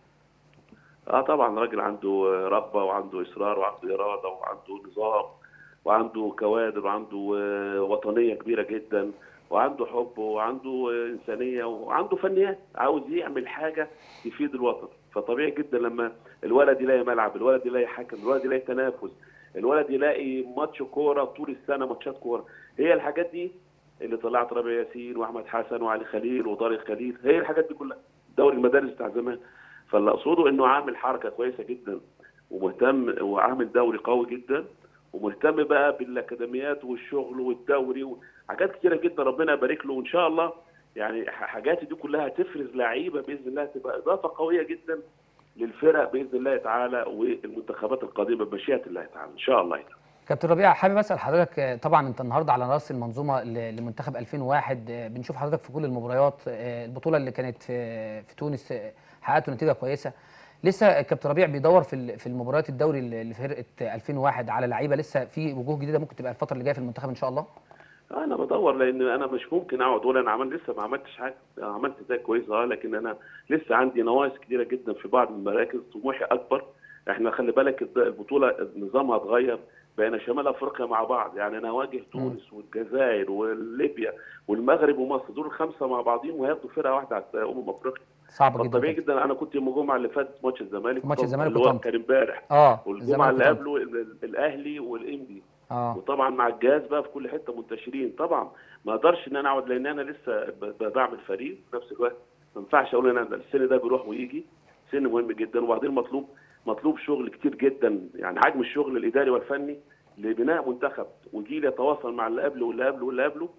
اه طبعا راجل عنده رغبه وعنده اصرار وعنده اراده وعنده نظام وعنده كوادر وعنده آه، وطنيه كبيره جدا وعنده حب وعنده آه، انسانيه وعنده فنيات عاوز يعمل حاجه تفيد الوطن فطبيعي جدا لما الولد يلاقي ملعب الولد يلاقي حكم الولد يلاقي تنافس الولد يلاقي ماتش كوره طول السنه ماتشات كوره هي الحاجات دي اللي طلعت ربيع ياسين واحمد حسن وعلي خليل وطارق خليل هي الحاجات دي كلها دوري المدارس بتاع زمان فاللي اقصده انه عامل حركه كويسه جدا ومهتم وعامل دوري قوي جدا ومهتم بقى بالاكاديميات والشغل والدوري وحاجات كتيره جدا ربنا يبارك له وان شاء الله يعني ح- حاجات دي كلها تفرز لعيبه باذن الله تبقى اضافه قويه جدا للفرق باذن الله تعالى والمنتخبات القادمه بمشيئه الله تعالى ان شاء الله يعني. كابتن ربيع حابب اسال حضرتك آه، طبعا انت النهارده على راس المنظومه ل- لمنتخب 2001 آه، بنشوف حضرتك في كل المباريات آه، البطوله اللي كانت في في تونس آه، حققتوا نتيجه كويسه لسه كابتن ربيع بيدور في ال- في المباريات الدوري ل- لفرقه 2001 على لعيبه لسه في وجوه جديده ممكن تبقى الفتره اللي جايه في المنتخب ان شاء الله انا بدور لان انا مش ممكن اقعد اقول انا عملت لسه ما عملتش حاجه أنا عملت نتائج كويسه اه لكن انا لسه عندي نواقص كتيره جدا في بعض المراكز طموحي اكبر احنا خلي بالك الد- البطوله نظامها اتغير بين شمال افريقيا مع بعض يعني انا اواجه تونس والجزائر وليبيا والمغرب ومصر دول الخمسه مع بعضهم وهياخدوا فرقه واحده على امم افريقيا صعبه جدا فطبيعي كده. جدا انا كنت يوم الجمعه اللي فاتت ماتش الزمالك ماتش الزمالك اللي هو وطنطا. كان امبارح اه والجمعه اللي الزمالك قبله ال- الاهلي والانبي اه وطبعا مع الجهاز بقى في كل حته منتشرين طبعا ما اقدرش ان انا اقعد لان انا لسه ب- ب- بعمل فريق في نفس الوقت ما ينفعش اقول ان انا السن ده بيروح ويجي سن مهم جدا وبعدين مطلوب مطلوب شغل كتير جدا يعني حجم الشغل الاداري والفني لبناء منتخب وجيل يتواصل مع اللي قبله واللي قبله واللي قبله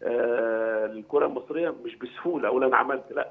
آه للكره المصريه مش بسهوله اقول انا عملت لا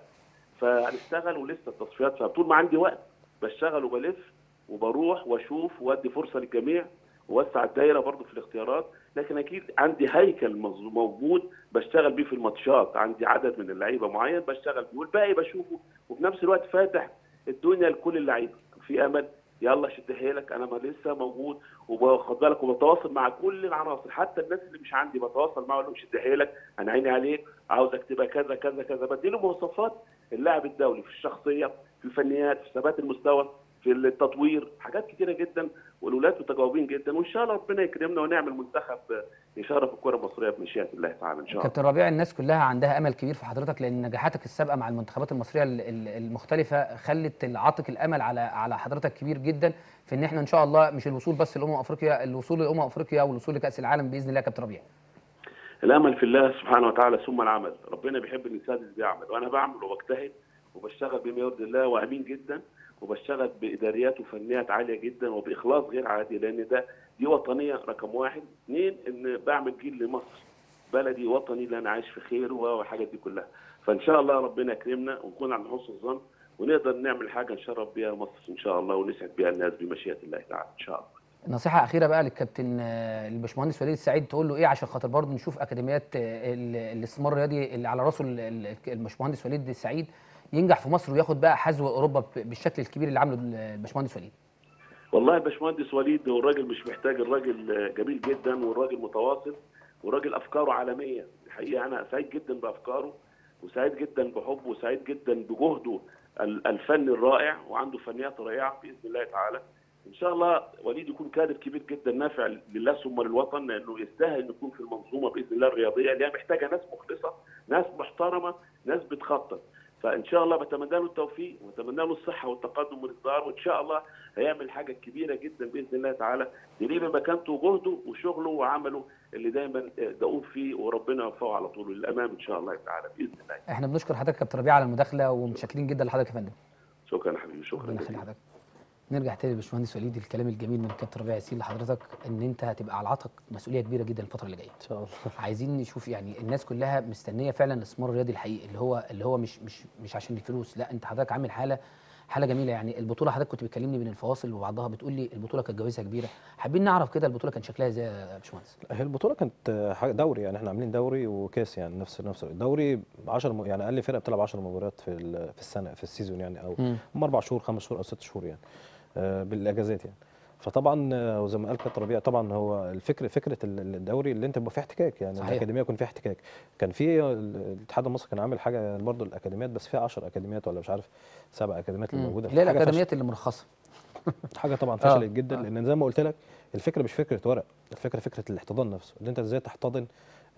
فهنشتغل ولسه التصفيات فطول ما عندي وقت بشتغل وبلف وبروح واشوف وادي فرصه للجميع ووسع الدايره برضو في الاختيارات لكن اكيد عندي هيكل مز- موجود بشتغل بيه في الماتشات عندي عدد من اللعيبه معين بشتغل بيه والباقي بشوفه وفي نفس الوقت فاتح الدنيا لكل اللعيبه في امل يلا شد حيلك انا ما لسه موجود وباخد بالك وبتواصل مع كل العناصر حتى الناس اللي مش عندي بتواصل معاهم اقول لهم شد حيلك انا عيني عليك عاوزك تبقى كذا كذا كذا بديله مواصفات اللاعب الدولي في الشخصيه في الفنيات في ثبات المستوى في التطوير حاجات كتيره جدا والولاد متجاوبين جدا وان شاء الله ربنا يكرمنا ونعمل منتخب يشرف الكره المصريه بمشيئه الله تعالى ان شاء الله كابتن ربيع الناس كلها عندها امل كبير في حضرتك لان نجاحاتك السابقه مع المنتخبات المصريه ال- ال- المختلفه خلت عاتق الامل على على حضرتك كبير جدا في ان احنا ان شاء الله مش الوصول بس لامم افريقيا الوصول لامم افريقيا والوصول لكاس العالم باذن الله يا كابتن ربيع الامل في الله سبحانه وتعالى ثم العمل ربنا بيحب الانسان اللي بيعمل وانا بعمل وبجتهد وبشتغل بما يرضي الله وامين جدا وبشتغل باداريات وفنيات عاليه جدا وباخلاص غير عادي لان ده دي وطنيه رقم واحد اثنين ان بعمل جيل لمصر بلدي وطني اللي انا عايش في خير والحاجات دي كلها فان شاء الله ربنا يكرمنا ونكون على حسن الظن ونقدر نعمل حاجه نشرف بيها مصر ان شاء الله ونسعد بيها الناس بمشيئه الله تعالى ان شاء الله نصيحه اخيره بقى للكابتن آه، الباشمهندس وليد السعيد تقول له ايه عشان خاطر برضه نشوف اكاديميات آه، ال- الاستثمار الرياضي اللي على راسه ال- ال- الباشمهندس وليد السعيد ينجح في مصر وياخد بقى حذو اوروبا ب- بالشكل الكبير اللي عامله الباشمهندس وليد والله يا باشمهندس وليد هو الراجل مش محتاج الراجل جميل جدا والراجل متواصل والراجل افكاره عالميه الحقيقه انا سعيد جدا بافكاره وسعيد جدا بحبه وسعيد جدا بجهده ال- الفني الرائع وعنده فنيات رائعه باذن الله تعالى ان شاء الله وليد يكون كادر كبير جدا نافع لله ثم للوطن لانه يستاهل انه يكون في المنظومه باذن الله الرياضيه اللي هي محتاجه ناس مخلصه ناس محترمه ناس بتخطط فان شاء الله بتمنى له التوفيق واتمنى له الصحه والتقدم والازدهار وان شاء الله هيعمل حاجه كبيره جدا باذن الله تعالى تليق بمكانته وجهده وشغله وعمله اللي دايما دؤوب فيه وربنا يوفقه على طول للامام ان شاء الله تعالى باذن الله احنا بنشكر حضرتك يا كابتن ربيع على المداخله ومتشكرين جدا لحضرتك يا فندم شكرا يا حبيبي شكرا ربنا يخلي جزيلا حضرتك نرجع تاني للباشمهندس وليد الكلام الجميل من الكابتن ربيع ياسين لحضرتك ان انت هتبقى على عاتق مسؤوليه كبيره جدا الفتره اللي جايه ان شاء الله عايزين نشوف يعني الناس كلها مستنيه فعلا الاستثمار الرياضي الحقيقي اللي هو اللي هو مش مش مش عشان الفلوس لا انت حضرتك عامل حاله حاله جميله يعني البطوله حضرتك كنت بتكلمني بين الفواصل وبعضها بتقول لي البطوله كانت جوائزها كبيره حابين نعرف كده البطوله كان شكلها ازاي يا باشمهندس هي البطوله كانت آه، حاجة- دوري يعني احنا عاملين دوري وكاس يعني نفس نفس الدوري 10 م- يعني اقل فرقه بتلعب 10 مباريات في ال- في السنه في السيزون يعني او مم. هم اربع شهور خمس شهور او ست شهور يعني آه، بالاجازات يعني فطبعا آه، وزي ما قال كابتن ربيع طبعا هو الفكر فكره ال- الدوري اللي انت يبقى فيه احتكاك يعني صحيح. الاكاديميه يكون فيها احتكاك كان في ال- الاتحاد المصري كان عامل حاجه برضه الاكاديميات بس فيها 10 اكاديميات ولا مش عارف سبع اكاديميات اللي مم. موجوده اللي هي حاجة الاكاديميات اللي مرخصه حاجه طبعا آه، فشلت جدا آه. لان زي ما قلت لك الفكره مش فكره ورق الفكره فكره الاحتضان نفسه اللي انت ازاي تحتضن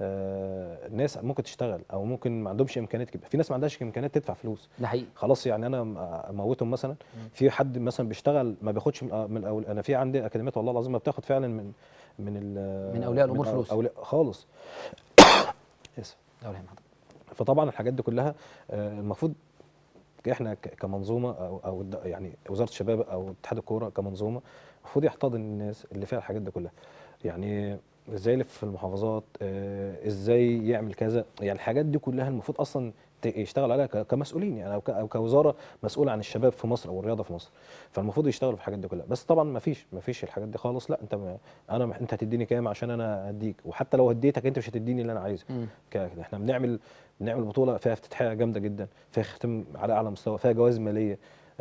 آه ناس ممكن تشتغل او ممكن ما عندهمش امكانيات كبيره في ناس ما عندهاش امكانيات تدفع فلوس ده حقيقي خلاص يعني انا م- اموتهم مثلا في حد مثلا بيشتغل ما بياخدش من, آه، من الاول انا في عندي اكاديميات والله العظيم ما بتاخد فعلا من من ال- من أولياء الأمور أو- فلوس. أولياء خالص اسف ده ولا يهم حضرتك. فطبعا الحاجات دي كلها آه، المفروض احنا ك- كمنظومه او او الد- يعني وزاره الشباب او اتحاد الكوره كمنظومه المفروض يحتضن الناس اللي فيها الحاجات دي كلها يعني ازاي يلف في المحافظات آه، ازاي يعمل كذا يعني الحاجات دي كلها المفروض اصلا ت- يشتغل عليها ك- كمسؤولين يعني او ك- او كوزاره مسؤوله عن الشباب في مصر او الرياضه في مصر فالمفروض يشتغلوا في الحاجات دي كلها بس طبعا ما فيش ما فيش الحاجات دي خالص لا انت ما انا مح- انت هتديني كام عشان انا اديك وحتى لو هديتك انت مش هتديني اللي انا عايزه مم. ك- احنا بنعمل بنعمل بطوله فيها افتتاحيه جامده جدا فيها ختم على اعلى مستوى فيها جوائز ماليه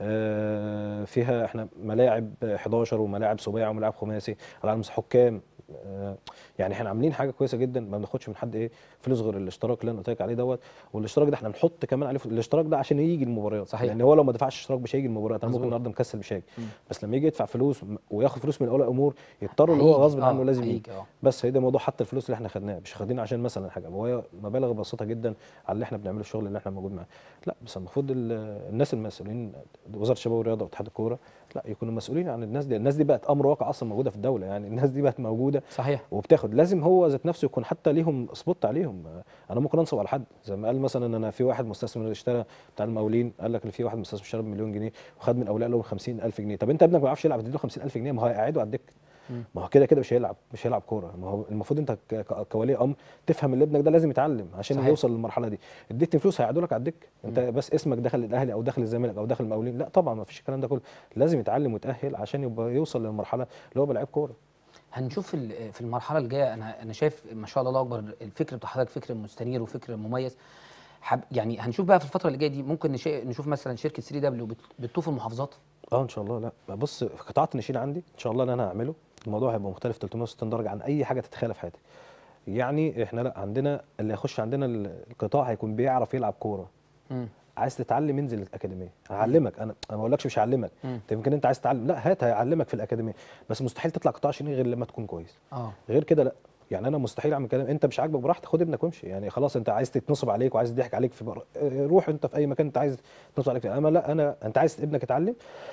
آه، فيها احنا ملاعب 11 وملاعب سباعي وملاعب خماسي على اعلى مستوى حكام آه، يعني احنا عاملين حاجه كويسه جدا ما بناخدش من حد ايه فلوس غير الاشتراك اللي انا قلت لك عليه دوت والاشتراك ده احنا نحط كمان عليه فلوس. الاشتراك ده عشان يجي المباريات صحيح. لان هو لو ما دفعش اشتراك مش هيجي المباريات انا مظبوط. ممكن النهارده مكسل مش هاجي مم. بس لما يجي يدفع فلوس وياخد فلوس من اولياء الامور يضطر ان هو هيجي. غصب آه، عنه لازم يجي هيجي اه بس هي ده موضوع حتى الفلوس اللي احنا خدناها مش خدين عشان مثلا حاجه وهي مبالغ بسيطه جدا على اللي احنا بنعمله الشغل اللي احنا موجود معاه لا بس المفروض ال- الناس المسؤولين وزاره الشباب والرياضه واتحاد الكوره لا يكونوا مسؤولين عن الناس دي الناس دي بقت امر واقع اصلا موجوده في الدوله يعني الناس دي بقت موجوده صحيح وبتاخد لازم هو ذات نفسه يكون حتى ليهم سبوت عليهم انا ممكن انصب على حد زي ما قال مثلا ان انا في واحد مستثمر اشترى بتاع المقاولين قال لك ان في واحد مستثمر اشترى بمليون جنيه وخد من اولياء لهم 50000 جنيه طب انت ابنك ما بيعرفش يلعب تديله 50000 جنيه ما هو هيقعده على الدكه مم. ما هو كده كده مش هيلعب مش هيلعب كوره ما هو المفروض انت ك- ك- كولي امر تفهم ان ابنك ده لازم يتعلم عشان صحيح. يوصل للمرحله دي اديتني فلوس هيقعدوا لك على الدكه انت بس اسمك دخل الاهلي او دخل الزمالك او دخل المقاولين لا طبعا ما فيش الكلام ده كله لازم يتعلم ويتاهل عشان يبقى يوصل للمرحله اللي هو بلعب كوره هنشوف ال- في المرحله الجايه انا انا شايف ما شاء الله الله اكبر الفكر بتاع حضرتك فكر مستنير وفكر مميز حب يعني هنشوف بقى في الفتره اللي جايه دي ممكن نشي- نشوف مثلا شركه 3 دبليو بتطوف المحافظات اه ان شاء الله لا بص في قطاعات الناشئين عندي ان شاء الله اللي انا هعمله الموضوع هيبقى مختلف 360 درجه عن اي حاجه تتخيلها في حياتك يعني احنا لا عندنا اللي هيخش عندنا ال- القطاع هيكون بيعرف يلعب كوره مم. عايز تتعلم انزل الاكاديميه هعلمك انا انا ما بقولكش مش هعلمك مم. انت يمكن انت عايز تتعلم لا هات هيعلمك في الاكاديميه بس مستحيل تطلع قطاع شنين غير لما تكون كويس اه غير كده لا يعني انا مستحيل اعمل كلام انت مش عاجبك براحتك خد ابنك وامشي يعني خلاص انت عايز تتنصب عليك وعايز يضحك عليك في بر... اه، روح انت في اي مكان انت عايز تنصب عليك فيه اما لا انا انت عايز ابنك يتعلم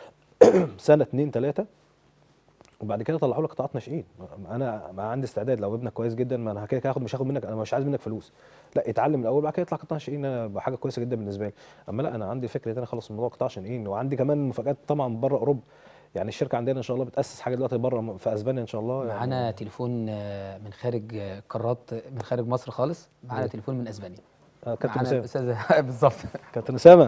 سنه اتنين تلاته وبعد كده طلعوا لك قطاعات ناشئين انا ما عندي استعداد لو ابنك كويس جدا ما انا كده كده هاخد مش هاخد منك انا مش عايز منك فلوس لا اتعلم الاول بعد كده يطلع قطاع ناشئين انا بقى حاجه كويسه جدا بالنسبه لي اما لا انا عندي فكره انا خلاص الموضوع قطاع ناشئين وعندي كمان مفاجات طبعا بره اوروبا يعني الشركه عندنا ان شاء الله بتاسس حاجه دلوقتي بره في اسبانيا ان شاء الله يعني معانا تليفون آه، من خارج آه، قارات من خارج مصر خالص معانا تليفون من اسبانيا آه، كابتن معانا اسامه الاستاذ بالظبط كابتن اسامه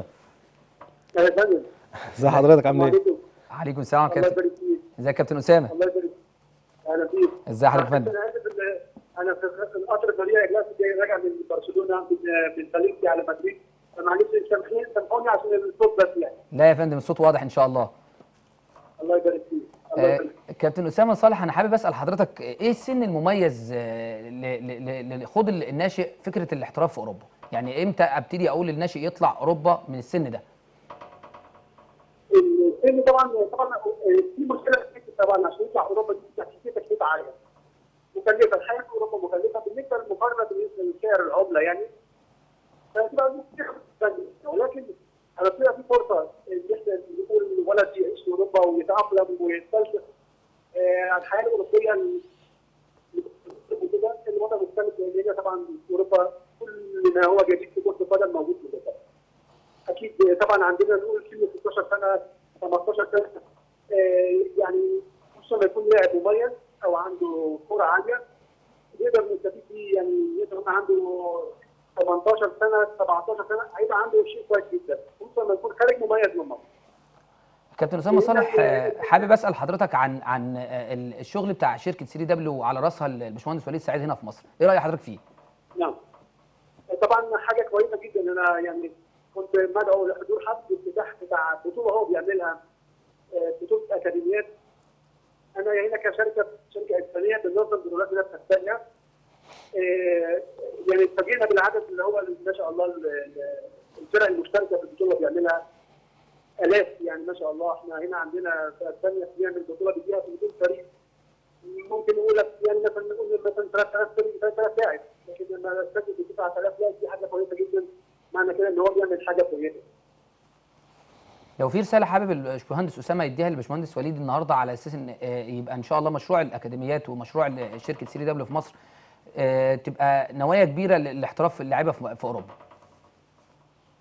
يا فندم ازي حضرتك عامل ايه؟ عليكم عليكم السلام الله كابتن يبارك فيك ازيك يا كابتن اسامه الله يبارك اهلا فيك ازي حضرتك يا فندم انا اسف إن انا في القطر السريع جلاس جاي راجع من برشلونه من من فالنسيا على مدريد معلش سامحوني سامحوني عشان الصوت بس يعني لا يا فندم الصوت واضح ان شاء الله الله يبارك فيك الله آه، يبارك كابتن اسامه صالح انا حابب اسال حضرتك ايه السن المميز آه، ل- ل- ل- لخوض الناشئ فكره الاحتراف في اوروبا يعني امتى ابتدي اقول للناشئ يطلع اوروبا من السن ده السن طبعا طبعا في مشكله كتير طبعا عشان يطلع اوروبا دي تكلفه تكلفه عاليه مكلفه الحياه في اوروبا مكلفه بالنسبه للمقارنه بالنسبه لسعر العمله يعني فتبقى ممكن ولكن هتبقى في فرصه ان احنا نقول الولد يعيش في اوروبا ويتاقلم ويستلزم آه، الحياه الاوروبيه ال- وكده الوضع مختلف لان هي طبعا في اوروبا كل ما هو جديد في كره القدم موجود في اوروبا. اكيد طبعا عندنا نقول سن 16 سنه 18 سنه آه، يعني خصوصا ما يكون لاعب مميز او عنده كره عاليه يقدر نستفيد بيه يعني يقدر يكون عنده 18 سنه 17 سنه هيبقى عنده شيء كويس جدا خصوصا لما يكون خارج مميز من مصر. كابتن اسامه صالح آه، حابب اسال حضرتك عن عن آه، ال- الشغل بتاع شركه 3 دبليو على راسها الباشمهندس وليد سعيد هنا في مصر ايه راي حضرتك فيه نعم طبعا حاجه كويسه جدا انا يعني كنت مدعو لحضور حفل الافتتاح بتاع بطوله هو بيعملها آه، بطوله اكاديميات انا هنا كشركه شركه اسبانيه بننظم بطولات هنا في اسبانيا آه، يعني اتفاجئنا بالعدد اللي هو ما شاء الله ال- ال- الفرق المشتركه في البطوله بيعملها الاف يعني ما شاء الله احنا هنا عندنا في اسبانيا بنعمل بطوله بيجيها في 200 فريق ممكن نقول لك يعني مثلا نقول مثلا 3000 فريق 3000 لاعب لكن لما تسجل ب 9000 لاعب دي حاجه كويسه جدا معنى كده ان هو بيعمل حاجه كويسه لو في رساله حابب الباشمهندس اسامه يديها للباشمهندس وليد النهارده على اساس ان آه، يبقى ان شاء الله مشروع الاكاديميات ومشروع ال- شركه 3 دبليو في مصر آه، تبقى نوايا كبيره للاحتراف اللعيبه في في اوروبا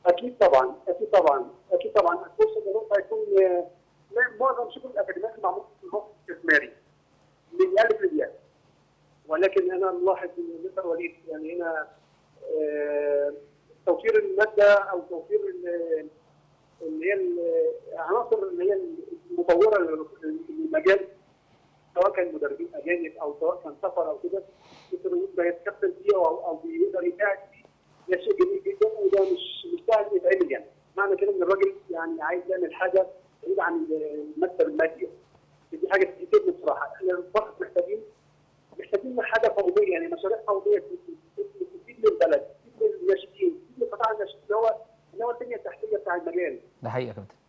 اكيد طبعا اكيد طبعا اكيد طبعا الكورس الدراسي هيكون آه، لا، معظم شغل الاكاديميات معمول في الوقت الاستثماري من الف للياء ولكن انا ملاحظ ان مستر وليد يعني هنا آه، توفير الماده او توفير ال- اللي هي العناصر اللي هي المطوره للمجال سواء كان مدربين اجانب او سواء كان سفر او كده مستر وليد بيتكفل فيه او او بيقدر يساعد فيه ده شيء جميل جدا وده مش مش سهل يتعمل يعني معنى كده ان الراجل يعني عايز يعمل حاجه بعيد عن المكتب المادي دي حاجه تفيدنا بصراحه احنا فقط محتاجين محتاجين حاجه فوضيه يعني مشاريع فوضيه تفيد للبلد تفيد للناشئين تفيد لقطاع الناشئين اللي هو اللي هو البنيه التحتيه بتاع المجال ده حقيقه يا كابتن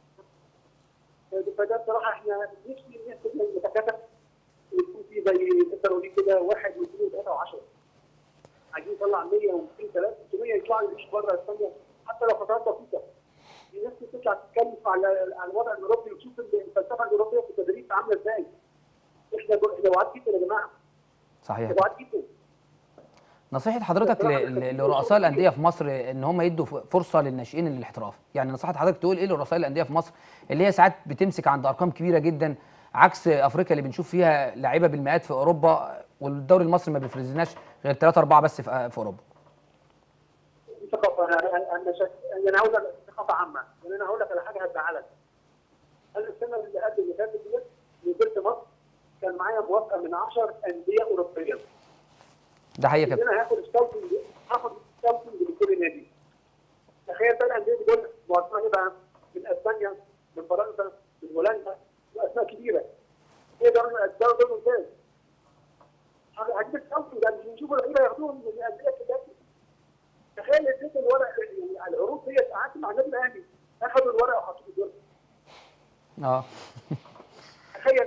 فده بصراحه احنا نفسي الناس كلها نتكاتف ويكون في زي مستر وليد كده واحد واثنين وثلاثه وعشره عايزين نطلع 100 و200 300 600 يطلعوا يمشوا بره اسبانيا حتى لو فترات بسيطه الناس بتطلع تتكلم على على الوضع الاوروبي وتشوف الفلسفه الاوروبيه في التدريب عامله ازاي احنا احنا بعاد جدا يا جماعه صحيح احنا بعاد جدا نصيحه حضرتك ل- ل- لرؤساء الانديه في مصر ان هم يدوا ف- فرصه للناشئين للاحتراف يعني نصيحه حضرتك تقول ايه لرؤساء الانديه في مصر اللي هي ساعات بتمسك عند ارقام كبيره جدا عكس افريقيا اللي بنشوف فيها لعيبه بالمئات في اوروبا والدوري المصري ما بيفرزناش غير 3 4 بس في في اوروبا دي ثقافه انا انا انا شايف انا هقول لك ثقافه عامه يعني انا هقول لك على حاجه هتزعلك انا السنه اللي قبل اللي فاتت ديت نزلت مصر كان معايا موافقه من 10 انديه اوروبيه ده حقيقي يا ان كابتن انا هاخد سكاوتنج هاخد سكاوتنج لكل نادي تخيل بقى الانديه دي دول موافقه ايه بقى؟ من اسبانيا من فرنسا من هولندا اسماء كبيره يقدروا يقدروا دول ممتاز هجيب سكاوتنج يعني مش نشوف اللعيبه ياخدوهم من الانديه كده تخيل اديت الورق يعني العروض ديت قعدت مع النادي الاهلي اخدوا الورق وحطوه في الدرج اه تخيل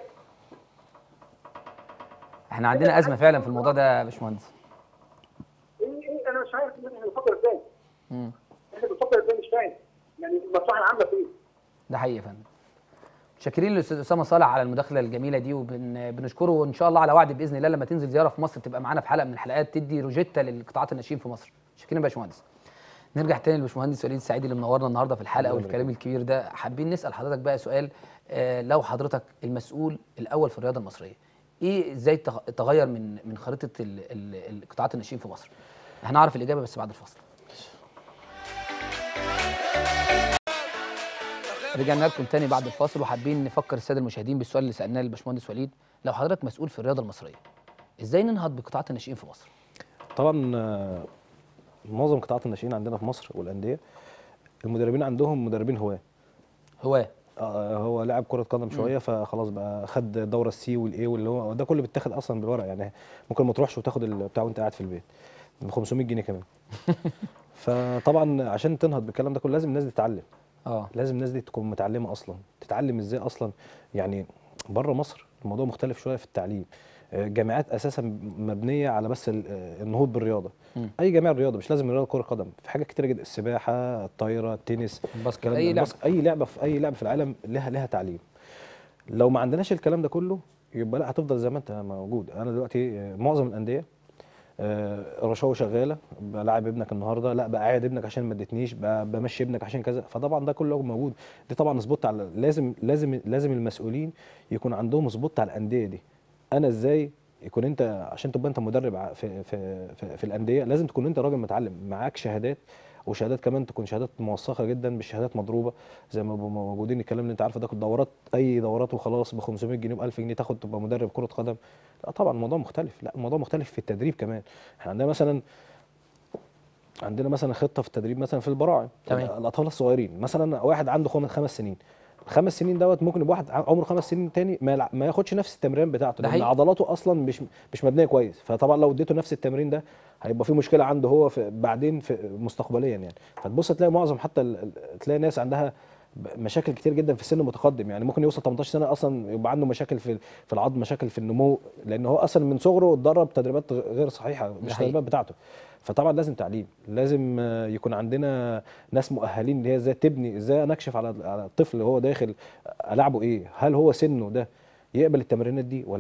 احنا عندنا ازمه فعلا في الموضوع ده يا باشمهندس ايه ايه انا مش عارف ان احنا بنفكر ازاي مم. احنا بنفكر ازاي مش فاهم يعني المصلحه العامه فين ده حقيقي يا فندم شاكرين للاستاذ اسامه صالح على المداخله الجميله دي وبنشكره وان شاء الله على وعد باذن الله لما تنزل زياره في مصر تبقى معانا في حلقه من الحلقات تدي روجيتا للقطاعات الناشئين في مصر شاكرين يا باشمهندس نرجع تاني للباشمهندس وليد السعيد اللي منورنا النهارده في الحلقه الله والكلام الكبير ده حابين نسال حضرتك بقى سؤال آه لو حضرتك المسؤول الاول في الرياضه المصريه ايه ازاي تغ- تغير من من خريطه ال- ال- القطاعات الناشئين في مصر هنعرف الاجابه بس بعد الفاصل رجعنا لكم تاني بعد الفاصل وحابين نفكر الساده المشاهدين بالسؤال اللي سالناه للباشمهندس وليد لو حضرتك مسؤول في الرياضه المصريه ازاي ننهض بقطاعات الناشئين في مصر طبعا آه، معظم قطاعات الناشئين عندنا في مصر والانديه المدربين عندهم مدربين هواه هواه آه، هو لاعب كرة قدم شوية فخلاص بقى خد دورة السي والاي واللي هو ده كله بيتاخد اصلا بالورق يعني ممكن ما تروحش وتاخد البتاع وانت قاعد في البيت ب 500 جنيه كمان فطبعا عشان تنهض بالكلام ده كله لازم الناس دي تتعلم اه لازم الناس دي تكون متعلمه اصلا تتعلم ازاي اصلا يعني بره مصر الموضوع مختلف شويه في التعليم آه، جامعات اساسا مبنيه على بس ال- آه، النهوض بالرياضه مم. اي جامعه رياضه مش لازم رياضه كره قدم في حاجات كتيره جدا السباحه الطايره التنس الباسكت الكلام اي ده. لعبه الباسك- اي لعبه في اي لعبه في العالم لها لها تعليم لو ما عندناش الكلام ده كله يبقى لا هتفضل زي ما انت موجود انا دلوقتي آه، معظم الانديه آه، رشاوي شغاله بلاعب ابنك النهارده لا بقعد ابنك عشان ما اديتنيش ب- بمشي ابنك عشان كذا فطبعا ده كله موجود دي طبعا سبوت على لازم لازم لازم المسؤولين يكون عندهم سبوت على الانديه دي انا ازاي يكون انت عشان تبقى انت مدرب ع- في في في, في الانديه لازم تكون انت راجل متعلم معاك شهادات وشهادات كمان تكون شهادات موثقه جدا مش شهادات مضروبه زي ما بيبقوا موجودين الكلام اللي انت عارفه ده كنت دورات اي دورات وخلاص ب 500 جنيه ب 1000 جنيه تاخد تبقى مدرب كره قدم لا طبعا الموضوع مختلف لا الموضوع مختلف في التدريب كمان احنا عندنا مثلا عندنا مثلا خطه في التدريب مثلا في البراعم تمام. الاطفال الصغيرين مثلا واحد عنده خم- خمس سنين الخمس سنين دوت ممكن يبقى واحد عمره خمس سنين تاني ما, يلع- ما ياخدش نفس التمرين بتاعته ده لان حقيقي. عضلاته اصلا مش مش مبنيه كويس فطبعا لو اديته نفس التمرين ده هيبقى في مشكله عنده هو في بعدين في مستقبليا يعني فتبص تلاقي معظم حتى ال- ال- تلاقي ناس عندها ب- مشاكل كتير جدا في السن المتقدم يعني ممكن يوصل 18 سنه اصلا يبقى عنده مشاكل في في العظم مشاكل في النمو لان هو اصلا من صغره اتدرب تدريبات غ- غير صحيحه مش حقيقي. التدريبات بتاعته فطبعا لازم تعليم لازم آه، يكون عندنا ناس مؤهلين اللي هي ازاي تبني ازاي انا اكشف على على الطفل اللي هو داخل العبه ايه هل هو سنه ده يقبل التمرينات دي ولا لا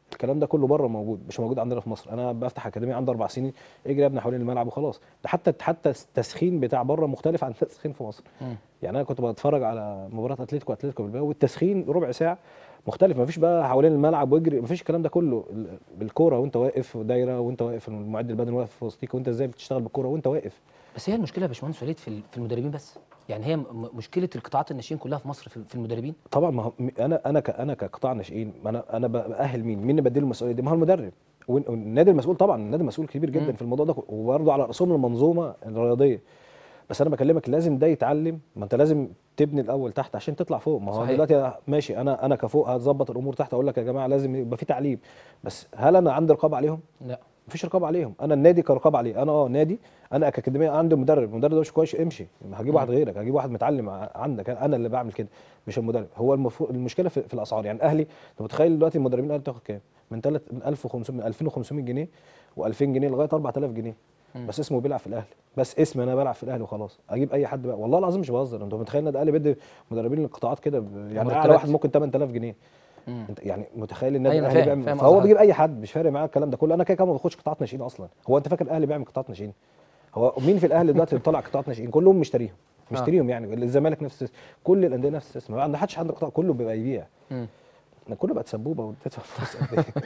الكلام ده كله بره موجود مش موجود عندنا في مصر انا بفتح اكاديميه عندي اربع سنين اجري يا ابني حوالين الملعب وخلاص ده حتى حتى التسخين بتاع بره مختلف عن التسخين في مصر مم. يعني انا كنت بتفرج على مباراه اتلتيكو اتلتيكو بالباو والتسخين ربع ساعه مختلف مفيش بقى حوالين الملعب واجري مفيش الكلام ده كله ال- بالكوره وانت واقف دايره وانت واقف المعد البدني واقف في وسطيك وانت ازاي بتشتغل بالكوره وانت واقف بس هي المشكله يا باشمهندس وليد في ال- في المدربين بس يعني هي م- مشكله القطاعات الناشئين كلها في مصر في في المدربين طبعا ما هو م- انا انا ك- انا كقطاع ناشئين ما انا انا ب- باهل مين مين اللي بديله المسؤوليه دي ما هو المدرب وال- والنادي المسؤول طبعا النادي مسؤول كبير جدا مم. في الموضوع ده وبرضه على راسهم المنظومه الرياضيه بس انا بكلمك لازم ده يتعلم ما انت لازم تبني الاول تحت عشان تطلع فوق ما هو صحيح. دلوقتي ماشي انا انا كفوق هتظبط الامور تحت اقول لك يا جماعه لازم يبقى في تعليم بس هل انا عندي رقابه عليهم لا مفيش رقابه عليهم انا النادي كرقابه عليه انا اه نادي انا كاكاديميه عندي مدرب المدرب ده مش كويس امشي هجيب واحد غيرك هجيب واحد متعلم ع- عندك انا اللي بعمل كده مش المدرب هو المفروض المشكله في, في الاسعار يعني اهلي انت متخيل دلوقتي المدربين الاهلي بتاخد كام من 3 من 1500 من 2500 جنيه و2000 جنيه لغايه 4000 جنيه بس اسمه بيلعب في الاهلي بس اسم انا بلعب في الاهلي وخلاص اجيب اي حد بقى والله العظيم مش بهزر انت متخيل ان الاهلي بيدي مدربين القطاعات كده ب- يعني اعلى مرتبات. واحد ممكن 8000 جنيه مم. انت يعني متخيل النادي أيوة، أنا الاهلي فاهم- بيعمل فاهم فهو قصدك. بيجيب اي حد مش فارق معاه الكلام ده كله انا كده كده ما باخدش قطاعات ناشئين اصلا هو انت فاكر الاهلي بيعمل قطاعات ناشئين هو مين في الاهلي دلوقتي اللي طلع قطاعات ناشئين كلهم مشتريهم مشتريهم يعني الزمالك نفس السيستم كل الانديه نفس السيستم ما عندهاش حد قطاع كله بيبقى يبيع مم. ما كله بقت سبوبه وبتدفع فلوس قد ايه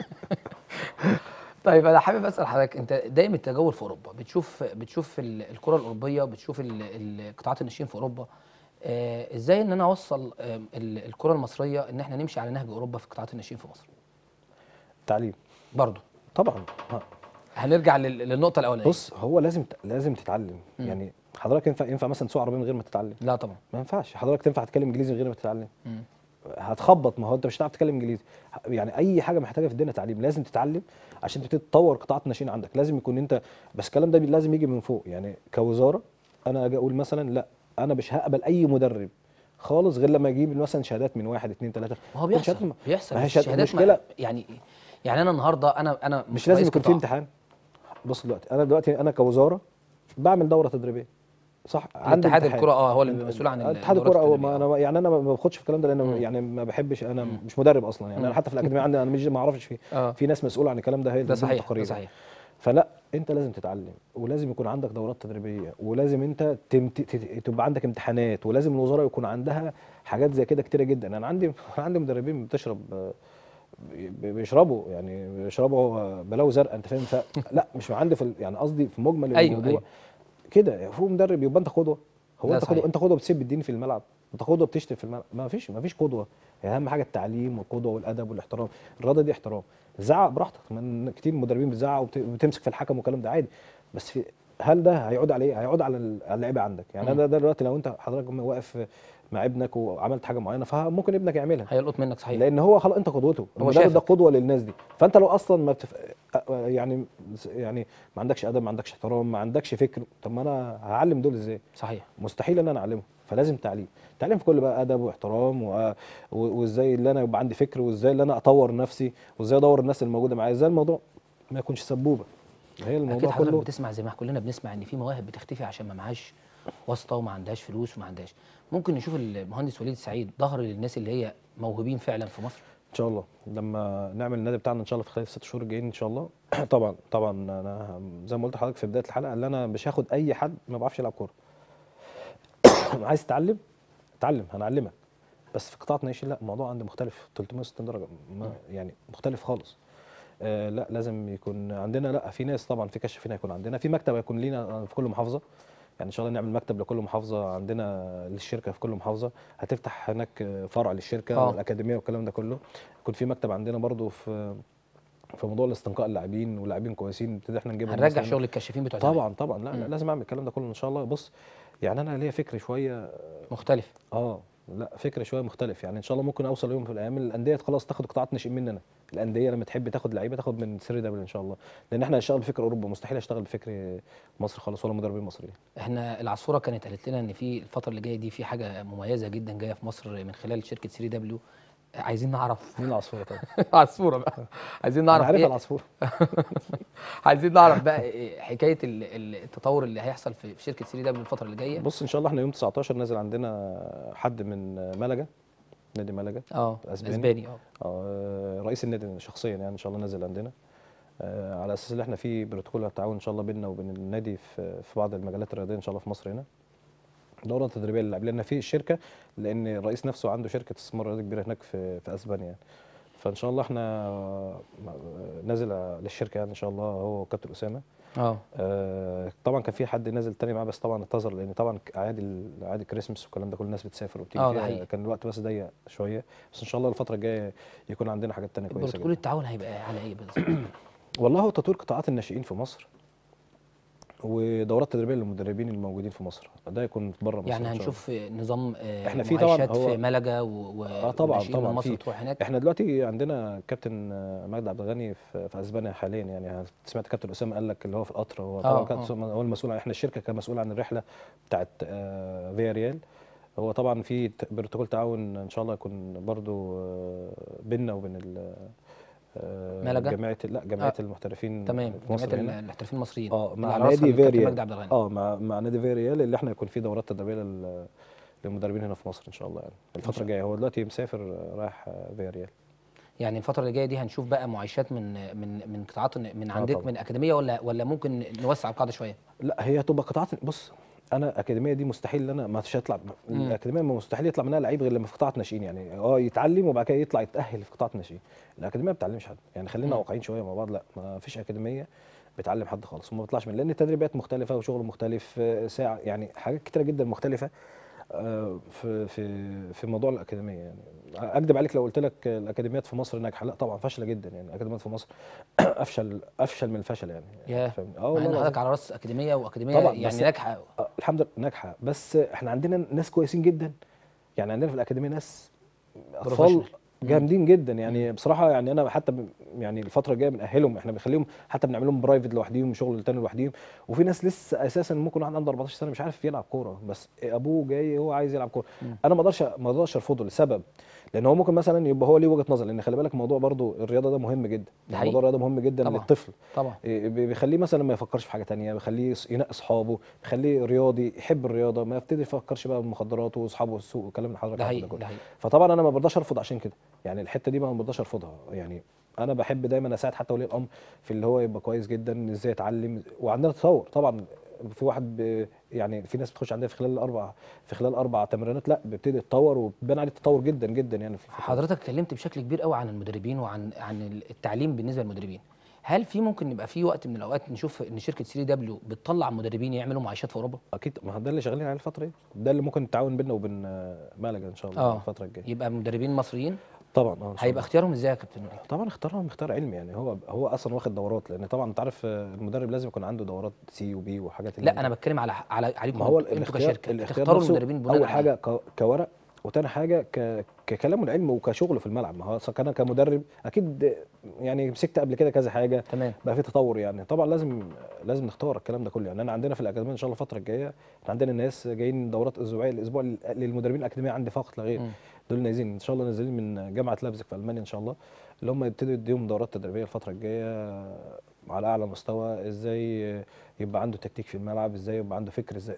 طيب انا حابب اسال حضرتك انت دايم التجول في اوروبا بتشوف بتشوف ال- الكره الاوروبيه بتشوف ال- ال- قطاعات الناشئين في اوروبا آه ازاي ان انا اوصل آه ال- الكره المصريه ان احنا نمشي على نهج اوروبا في قطاعات الناشئين في مصر تعليم برضه طبعا ها. هنرجع لل- للنقطه الاولانيه بص هو لازم ت- لازم تتعلم مم. يعني حضرتك ينفع ينفع مثلا تسوق عربيه من غير ما تتعلم لا طبعا ما ينفعش حضرتك تنفع تتكلم انجليزي من غير ما تتعلم مم. هتخبط ما هو انت مش هتعرف تتكلم انجليزي يعني اي حاجه محتاجه في الدنيا تعليم لازم تتعلم عشان تبتدي تطور قطاعات الناشئين عندك لازم يكون انت بس الكلام ده بي- لازم يجي من فوق يعني كوزاره انا اجي اقول مثلا لا انا مش هقبل اي مدرب خالص غير لما يجيب مثلا شهادات من واحد اتنين تلاته ما هو كل شهادة بيحصل ما- بيحصل ما هي بس شهادة- الشهادات المشكله ما يعني يعني انا النهارده انا انا مش لازم رئيس يكون في قطاع. امتحان بص دلوقتي انا دلوقتي انا كوزاره بعمل دوره تدريبيه صح عندي اتحاد امتحان. الكره اه هو اللي بيبقى مسؤول عن اتحاد الدورات الكره هو التدريبية. ما انا يعني انا ما باخدش في الكلام ده لان مم. يعني ما بحبش انا مم. مش مدرب اصلا يعني مم. انا حتى في الاكاديميه عندي انا مش ما اعرفش فيه اه في ناس مسؤوله عن الكلام ده هي اللي ده بتدي صحيح ده التقارير. صحيح فلا انت لازم تتعلم ولازم يكون عندك دورات تدريبيه ولازم انت تمت... ت- تبقى عندك امتحانات ولازم الوزاره يكون عندها حاجات زي كده كتيره جدا انا عندي أنا عندي مدربين بتشرب آه، بي- بيشربوا يعني بيشربوا آه، بلاوي زرقاء انت فاهم فلا مش عندي في ال- يعني قصدي في مجمل أيوة، الموضوع أيوة. كده فوق مدرب يبقى انت قدوه هو لا انت صحيح. قدوه انت قدوه بتسيب الدين في الملعب انت قدوه بتشتم في الملعب ما فيش ما فيش قدوه هي اهم حاجه التعليم والقدوه والادب والاحترام الرياضه دي احترام زعق براحتك من كتير مدربين بتزعق وبت- وبتمسك في الحكم والكلام ده عادي بس في هل ده هيعود على ايه؟ هيعود على ال- على اللعيبه عندك يعني مم. انا ده دلوقتي لو انت حضرتك واقف مع ابنك وعملت حاجه معينه فممكن ابنك يعملها هيلقط منك صحيح لان هو خلاص انت قدوته هو المدرب ده شافك. قدوه للناس دي فانت لو اصلا ما بتف... يعني يعني ما عندكش ادب ما عندكش احترام ما عندكش فكر طب ما انا هعلم دول ازاي صحيح مستحيل ان انا اعلمهم فلازم تعليم تعليم في كل بقى ادب واحترام و... و... وازاي اللي انا يبقى عندي فكر وازاي اللي انا اطور نفسي وازاي ادور الناس اللي موجوده معايا ازاي الموضوع ما يكونش سبوبه هي اكيد الموضوع حضرتك كله بتسمع زي ما كلنا بنسمع ان في مواهب بتختفي عشان ما معهاش واسطه وما عندهاش فلوس وما عندهاش ممكن نشوف المهندس وليد سعيد ظهر للناس اللي هي موهوبين فعلا في مصر ان شاء الله لما نعمل النادي بتاعنا ان شاء الله في خلال الست شهور الجايين ان شاء الله طبعا طبعا انا زي ما قلت لحضرتك في بدايه الحلقه ان انا مش هاخد اي حد ما بيعرفش يلعب كوره عايز تتعلم اتعلم هنعلمك بس في قطاع ناشئين لا الموضوع عندي مختلف 360 درجه ما يعني مختلف خالص آه لا لازم يكون عندنا لا في ناس طبعا في كشافين هيكون عندنا في مكتب هيكون لينا في كل محافظه يعني ان شاء الله نعمل مكتب لكل محافظه عندنا للشركه في كل محافظه هتفتح هناك فرع للشركه آه. والاكاديميه والكلام ده كله يكون في مكتب عندنا برضو في في موضوع الاستنقاء اللاعبين ولاعبين كويسين نبتدي احنا نجيبهم هنرجع مثلاً. شغل الكشافين بتوع زمان. طبعا طبعا لا, لا مم. لازم اعمل الكلام ده كله ان شاء الله بص يعني انا ليا فكر شويه مختلف اه لا فكر شويه مختلف يعني ان شاء الله ممكن اوصل يوم في الايام الانديه خلاص تاخد قطاعات ناشئين مننا الانديه لما تحب تاخد لعيبه تاخد من سري دبل ان شاء الله لان احنا هنشتغل بفكر اوروبا مستحيل اشتغل بفكر مصر خالص ولا مدربين مصريين احنا العصفوره كانت قالت لنا ان في الفتره اللي جايه دي في حاجه مميزه جدا جايه في مصر من خلال شركه 3 دبليو عايزين نعرف مين العصفوره طيب عصفوره بقى عايزين انا نعرف عارف ايه العصفوره عايزين نعرف بقى إيه حكايه ال- ال- التطور اللي هيحصل في في شركه 3 دبليو الفتره اللي جايه بص ان شاء الله احنا يوم 19 نازل عندنا حد من ملجا نادي ملجا اه الأسباني. اسباني اه آه، رئيس النادي شخصيا يعني ان شاء الله نازل عندنا آه، على اساس ان احنا في بروتوكول تعاون ان شاء الله بيننا وبين النادي في في بعض المجالات الرياضيه ان شاء الله في مصر هنا دوره تدريبيه للاعبين لان في الشركه لان الرئيس نفسه عنده شركه استثمار رياضي كبيره هناك في في اسبانيا يعني فان شاء الله احنا آه، نازل للشركه يعني ان شاء الله هو وكابتن اسامه اه آه، طبعا كان في حد نازل تاني معاه بس طبعا اعتذر لان طبعا اعياد ال- اعياد الكريسماس والكلام ده كل الناس بتسافر وبتيجي آه، ده فيها حقيقي. كان الوقت بس ضيق شويه بس ان شاء الله الفتره الجايه يكون عندنا حاجات تانية كويسه بروتوكول جدا التعاون هيبقى على ايه بالظبط؟ والله هو تطوير قطاعات الناشئين في مصر ودورات تدريبيه للمدربين الموجودين في مصر ده يكون بره مصر يعني إن شاء الله. هنشوف نظام آه، إحنا في طبعاً معايشات هو- في ملجا و آه طبعاً، وناشئين من طبعاً مصر في. تروح هناك احنا دلوقتي عندنا كابتن آه، مجدي عبد الغني في, في اسبانيا حاليا يعني سمعت كابتن اسامه قال لك اللي هو في القطر هو طبعا آه، كابتن آه. أسامة هو المسؤول عن احنا الشركه كان مسؤول عن الرحله بتاعت آه، فيا ريال هو طبعا في ت- بروتوكول تعاون ان شاء الله يكون برضو آه، بيننا وبين ال- آه، ملجا؟ جمعيه لا جمعيه آه، المحترفين تمام في مصر جمعيه هنا. المحترفين المصريين اه اللي مع على رأسها نادي الكابتن فيريال مجدي عبد الغني اه مع مع نادي فيريال اللي احنا يكون في دورات تدريبيه لل- للمدربين هنا في مصر ان شاء الله يعني الفتره الجايه هو دلوقتي مسافر آه، رايح آه، فيريال يعني الفتره اللي جايه دي هنشوف بقى معايشات من من من قطاعات من عندك طبعاً. من اكاديميه ولا ولا ممكن نوسع القاعده شويه لا هي هتبقى قطاعات بص انا اكاديميه دي مستحيل ان انا ما فيش هيطلع الاكاديميه مستحيل يطلع منها لعيب غير لما في قطاعه ناشئين يعني اه يتعلم وبعد كده يطلع يتاهل في قطاعه ناشئين الاكاديميه ما بتعلمش حد يعني خلينا مم. واقعيين شويه مع بعض لا ما فيش اكاديميه بتعلم حد خالص وما بيطلعش من لان التدريبات مختلفه وشغل مختلف آه، ساعه يعني حاجات كتيره جدا مختلفه آه، في في في موضوع الاكاديميه يعني اكذب عليك لو قلت لك الاكاديميات في مصر ناجحه لا طبعا فاشله جدا يعني الاكاديميات في مصر افشل افشل من الفشل يعني ياه. فاهمني؟ اه مع والله ان العظيم. حضرتك على راس اكاديميه واكاديميه طبعاً، يعني بس- ناجحه آه، الحمد لله ناجحه بس احنا عندنا ناس كويسين جدا يعني عندنا في الاكاديميه ناس اطفال Professional. جامدين جدا يعني بصراحه يعني انا حتى ب- يعني الفتره الجايه بنأهلهم احنا بنخليهم حتى بنعمل لهم برايفت لوحديهم شغل تاني لوحديهم وفي ناس لسه اساسا ممكن واحد عنده 14 سنه مش عارف يلعب كوره بس ابوه جاي هو عايز يلعب كوره انا ما اقدرش ما اقدرش ارفضه لسبب لان هو ممكن مثلا يبقى هو ليه وجهه نظر لان خلي بالك موضوع برضو الرياضه ده مهم جدا ده حقيقي. موضوع الرياضه مهم جدا طبعاً. للطفل طبعا إيه بي- بيخليه مثلا ما يفكرش في حاجه تانية بيخليه يص- ينقي اصحابه بيخليه رياضي يحب الرياضه ما يبتدي يفكرش بقى بالمخدرات واصحابه والسوق والكلام اللي حضرتك ده عارفه حقيقي كله. ده حقيقي فطبعا انا ما برضاش ارفض عشان كده يعني الحته دي ما برضاش ارفضها يعني انا بحب دايما اساعد حتى ولي الامر في اللي هو يبقى كويس جدا ازاي يتعلم وعندنا تطور طبعا في واحد ب... يعني في ناس بتخش عندنا في خلال الاربع في خلال اربع تمرينات لا بيبتدي يتطور وبيبان عليه تطور جدا جدا يعني في الفترة دي. حضرتك اتكلمت بشكل كبير قوي عن المدربين وعن عن التعليم بالنسبه للمدربين هل في ممكن يبقى في وقت من الاوقات نشوف ان شركه سي دبليو بتطلع مدربين يعملوا معايشات في اوروبا اكيد ما هو ده اللي شغالين عليه الفتره دي ده اللي ممكن التعاون بيننا وبين آه، ملجا ان شاء الله آه. الفتره الجايه يبقى مدربين مصريين طبعا اه إن شاء هيبقى الله. اختيارهم ازاي يا كابتن نوري طبعا اختارهم اختيار علمي يعني هو هو اصلا واخد دورات لان طبعا انت عارف آه، المدرب لازم يكون عنده دورات سي وبي وحاجات اللي لا انا بتكلم على على عليكم ما هو انتوا الاختيار كشركه الاختيار تختاروا نفسه المدربين بناء اول على حاجه إيه؟ ك- كورق وتاني حاجه ك... ككلام العلم وكشغل في الملعب ما هو أصلاً انا كمدرب اكيد يعني مسكت قبل كده كذا حاجه تمام بقى في تطور يعني طبعا لازم لازم نختار الكلام ده كله يعني انا عندنا في الاكاديميه ان شاء الله الفتره الجايه احنا عندنا ناس جايين دورات اسبوعيه الاسبوع لل- للمدربين الاكاديميه عندي فقط لا غير مم. دول نازلين ان شاء الله نازلين من جامعه لابزك في المانيا ان شاء الله اللي هم يبتدوا يديهم دورات تدريبيه الفتره الجايه على اعلى مستوى ازاي يبقى عنده تكتيك في الملعب ازاي يبقى عنده فكر ازاي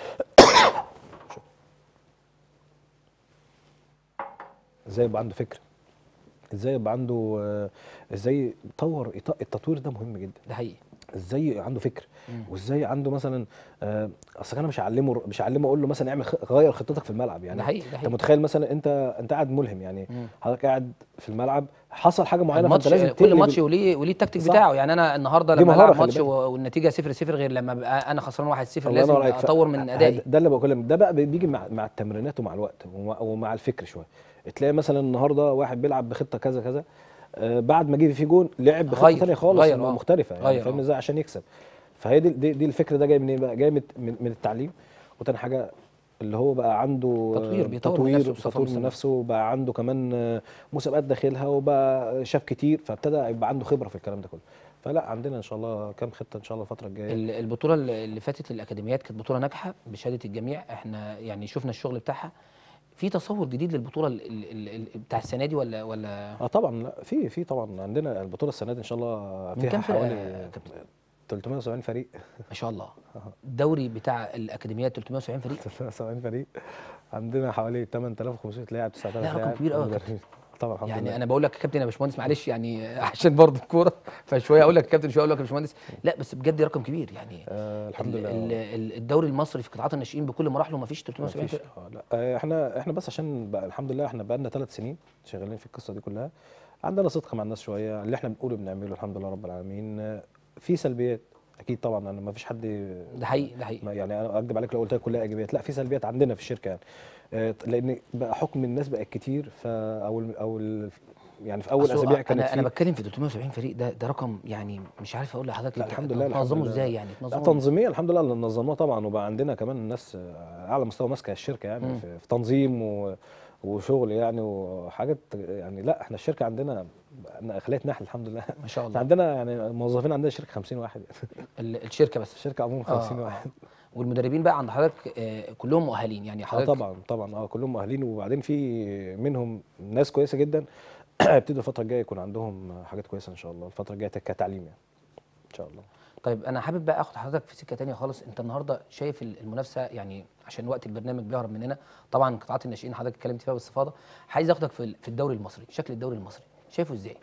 ازاي يبقى عنده فكر ازاي يبقى عنده آه، ازاي يطور يط- التطوير ده مهم جدا ده حقيقي ازاي عنده فكر مم. وازاي عنده مثلا آه، اصل انا مش هعلمه مش هعلمه اقول له مثلا اعمل خ- غير خطتك في الملعب يعني ده حقيقي ده انت حقيقي متخيل مثلا انت انت قاعد ملهم يعني مم. حضرتك قاعد في الملعب حصل حاجه معينه الماتش فانت لازم كل تقلب ماتش ال- وليه وليه التكتيك صح. بتاعه يعني انا النهارده دي لما مهارة العب خلي ماتش بالك. و- والنتيجه 0 0 غير لما ابقى انا خسران 1 0 الله لازم ينور عليك. ف- اطور من هذا- ادائي ده اللي بقول ده بقى بيجي مع مع التمرينات ومع الوقت ومع, ومع الفكر شويه تلاقي مثلا النهارده واحد بيلعب بخطه كذا كذا آه بعد ما جه في جون لعب بخطه غير- ثانيه خالص غير، آه. مختلفه يعني غير، فاهم آه. ازاي عشان يكسب فهي دي, دي, دي الفكر ده جاي منين بقى جاي من, من من التعليم وتاني حاجه اللي هو بقى عنده تطوير، آه، بيطور من تطوير نفسه بصفة تطوير من مستمرة. نفسه وبقى عنده كمان آه، مسابقات داخلها وبقى شاف كتير فابتدى يبقى عنده خبره في الكلام ده كله فلا عندنا ان شاء الله كام خطه ان شاء الله الفتره الجايه ال- البطوله اللي اللي فاتت للاكاديميات كانت بطوله ناجحه بشهاده الجميع احنا يعني شفنا الشغل بتاعها في تصور جديد للبطوله ال- ال- ال- ال- بتاع السنه دي ولا ولا اه طبعا لا في في طبعا عندنا البطوله السنه دي ان شاء الله من فيها كام فرقة حوالي يا كابتن؟ 370 فريق ما شاء الله الدوري بتاع الاكاديميات 370 فريق 370 فريق عندنا حوالي 8500 لاعب 9000 لا، رقم لاعب كبير أوي يا مدربين. طبعا الحمد يعني لله انا بقول لك يا كابتن يا باشمهندس معلش يعني عشان برضه الكوره فشويه اقول لك يا كابتن شويه اقول لك يا باشمهندس لا بس بجد رقم كبير يعني آه الحمد ال- لله ال- ال- الدوري المصري في قطاعات الناشئين بكل مراحله ما فيش 370 مفيش فريق اه لا آه، احنا احنا بس عشان بقى الحمد لله احنا بقى لنا ثلاث سنين شغالين في القصه دي كلها عندنا صدق مع الناس شويه اللي احنا بنقوله بنعمله الحمد لله رب العالمين آه، في سلبيات اكيد طبعا انا ما فيش حد ده حقيقي ده حقيقي ما يعني انا اكذب عليك لو قلت لك كلها ايجابيات لا في سلبيات عندنا في الشركه يعني آه، لان بقى حكم الناس بقت كتير ف او ال او ال يعني في اول أصل هو اسابيع كانت انا انا في- بتكلم في 370 فريق ده ده رقم يعني مش عارف اقول لحضرتك لا انت الحمد لله الحمد تنظمه لله. ازاي يعني لا تنظمه تنظيميا الحمد لله اللي نظموها طبعا وبقى عندنا كمان ناس آه، اعلى مستوى ماسكه الشركه يعني مم. في, في تنظيم و وشغل يعني وحاجات يعني لا احنا الشركه عندنا بقى خليت نحل الحمد لله ما شاء احنا الله عندنا يعني موظفين عندنا شركه 50 واحد ال- الشركه بس الشركه عموما آه، 50 آه. واحد والمدربين بقى عند حضرتك آه، كلهم مؤهلين يعني اه حضرتك طبعا طبعا اه كلهم مؤهلين وبعدين في منهم ناس كويسه جدا هيبتدوا الفتره الجايه يكون عندهم حاجات كويسه ان شاء الله الفتره الجايه كتعليم يعني ان شاء الله طيب انا حابب بقى اخد حضرتك في سكه تانية خالص انت النهارده شايف ال- المنافسه يعني عشان وقت البرنامج بيهرب مننا طبعا قطاعات الناشئين حضرتك اتكلمت فيها باستفاضه عايز اخدك في ال- في الدوري المصري شكل الدوري المصري شايفه ازاي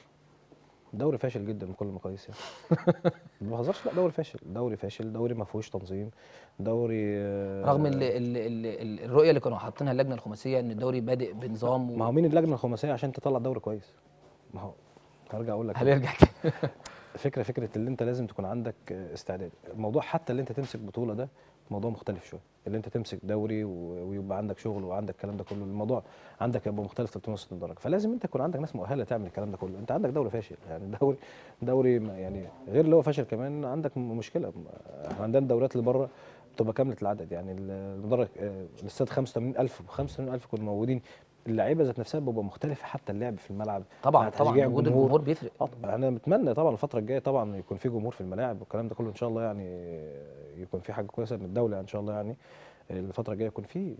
دوري فاشل جدا بكل المقاييس يعني ما بهزرش لا دوري فاشل دوري فاشل دوري ما فيهوش تنظيم دوري آه، رغم ال ال ال ال الرؤيه اللي كانوا حاطينها اللجنه الخماسيه ان الدوري بادئ بنظام ما هو مين اللجنه الخماسيه عشان تطلع دوري كويس ما هو هرجع اقول لك هنرجع تاني. فكره فكره اللي انت لازم تكون عندك آه، استعداد الموضوع حتى اللي انت تمسك بطوله ده موضوع مختلف شويه اللي انت تمسك دوري و- ويبقى عندك شغل وعندك الكلام ده كله الموضوع عندك يبقى مختلف 360 درجه فلازم انت يكون عندك ناس مؤهله تعمل الكلام ده كله انت عندك دوري فاشل يعني دوري دوري ما- يعني غير اللي هو فاشل كمان عندك م- مشكله احنا عندنا الدوريات اللي بره بتبقى كامله العدد يعني ال- المدرج آه، الاستاد 85000 85000 يكونوا موجودين اللعيبه ذات نفسها بيبقى مختلف حتى اللعب في الملعب طبعا مع طبعا تشجيع وجود الجمهور بيفرق آه، انا متمنى طبعا الفتره الجايه طبعا يكون في جمهور في الملاعب والكلام ده كله ان شاء الله يعني يكون في حاجه كويسه من الدوله ان شاء الله يعني الفتره الجايه يكون في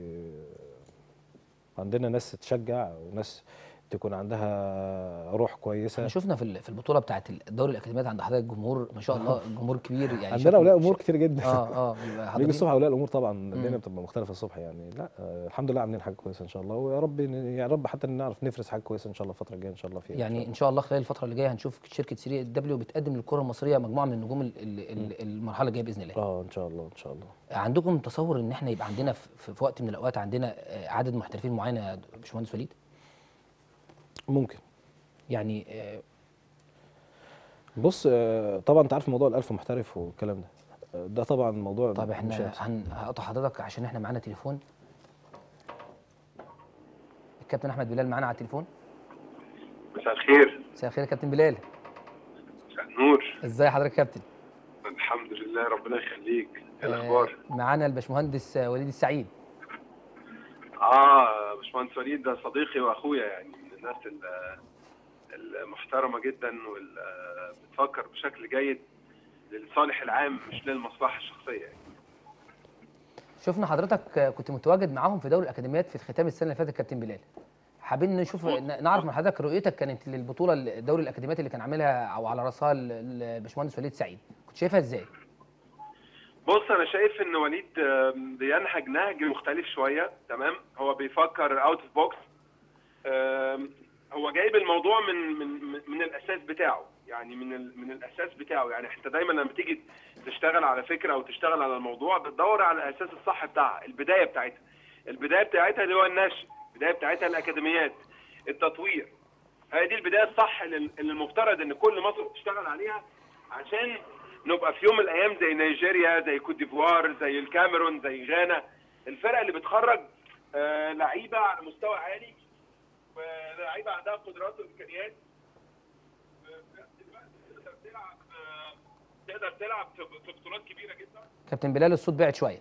عندنا ناس تشجع وناس تكون عندها روح كويسه احنا شفنا في ال- في البطوله بتاعه الدوري الاكاديميات عند حضرتك جمهور ما شاء الله جمهور كبير يعني عندنا شكله- اولياء امور شك- كتير جدا اه اه بيبقى بيجي حاضرين. الصبح اولياء الامور طبعا الدنيا مم. بتبقى مختلفه الصبح يعني لا آه الحمد لله عاملين حاجه كويسه ان شاء الله ويا رب يا رب حتى نعرف نفرز حاجه كويسه ان شاء الله الفتره الجايه ان شاء الله فيها إن شاء يعني الله. ان شاء الله خلال الفتره اللي جايه هنشوف شركه سيري دبليو بتقدم للكره المصريه مجموعه من النجوم ال- ال- ال- المرحله الجايه باذن الله اه ان شاء الله ان شاء الله عندكم تصور ان احنا يبقى عندنا في, في- في وقت من الاوقات عندنا آه، عدد محترفين معين يا باشمهندس وليد ممكن يعني آه، بص آه، طبعا انت عارف موضوع الالف محترف والكلام ده آه، ده طبعا موضوع طب مش احنا هيحصل. هن- هقطع حضرتك عشان احنا معانا تليفون الكابتن احمد بلال معانا على التليفون مساء الخير مساء الخير يا كابتن بلال مساء النور ازاي حضرتك يا كابتن الحمد لله ربنا يخليك ايه آه، الاخبار معانا الباشمهندس آه، وليد السعيد اه باشمهندس وليد ده صديقي واخويا يعني من الناس ال- المحترمه جدا واللي بتفكر بشكل جيد للصالح العام مش للمصلحه الشخصيه يعني. شفنا حضرتك آه، كنت متواجد معاهم في دوري الاكاديميات في ختام السنه اللي فاتت كابتن بلال حابين نشوف ن- نعرف من حضرتك رؤيتك كانت للبطوله دوري الاكاديميات اللي كان عاملها او على راسها ال- ال- الباشمهندس وليد سعيد كنت شايفها ازاي بص انا شايف ان وليد آم، بينهج نهج مختلف شويه تمام هو بيفكر اوت اوف بوكس هو جايب الموضوع من من من- من الاساس بتاعه يعني من ال- من الاساس بتاعه يعني انت دايما لما تيجي تشتغل على فكره او تشتغل على الموضوع بتدور على الاساس الصح بتاعها البدايه بتاعتها البدايه بتاعتها اللي هو النشء البدايه بتاعتها الاكاديميات التطوير هي دي البدايه الصح اللي اللي المفترض ان كل مصر تشتغل عليها عشان نبقى في يوم من الايام زي نيجيريا زي كوت ديفوار زي الكاميرون زي غانا الفرق اللي بتخرج آه، لعيبه على مستوى عالي ولعيبه عندها قدرات وامكانيات وفي نفس الوقت تقدر تلعب آه، تقدر تلعب في في بطولات كبيره جدا كابتن بلال الصوت بعد شويه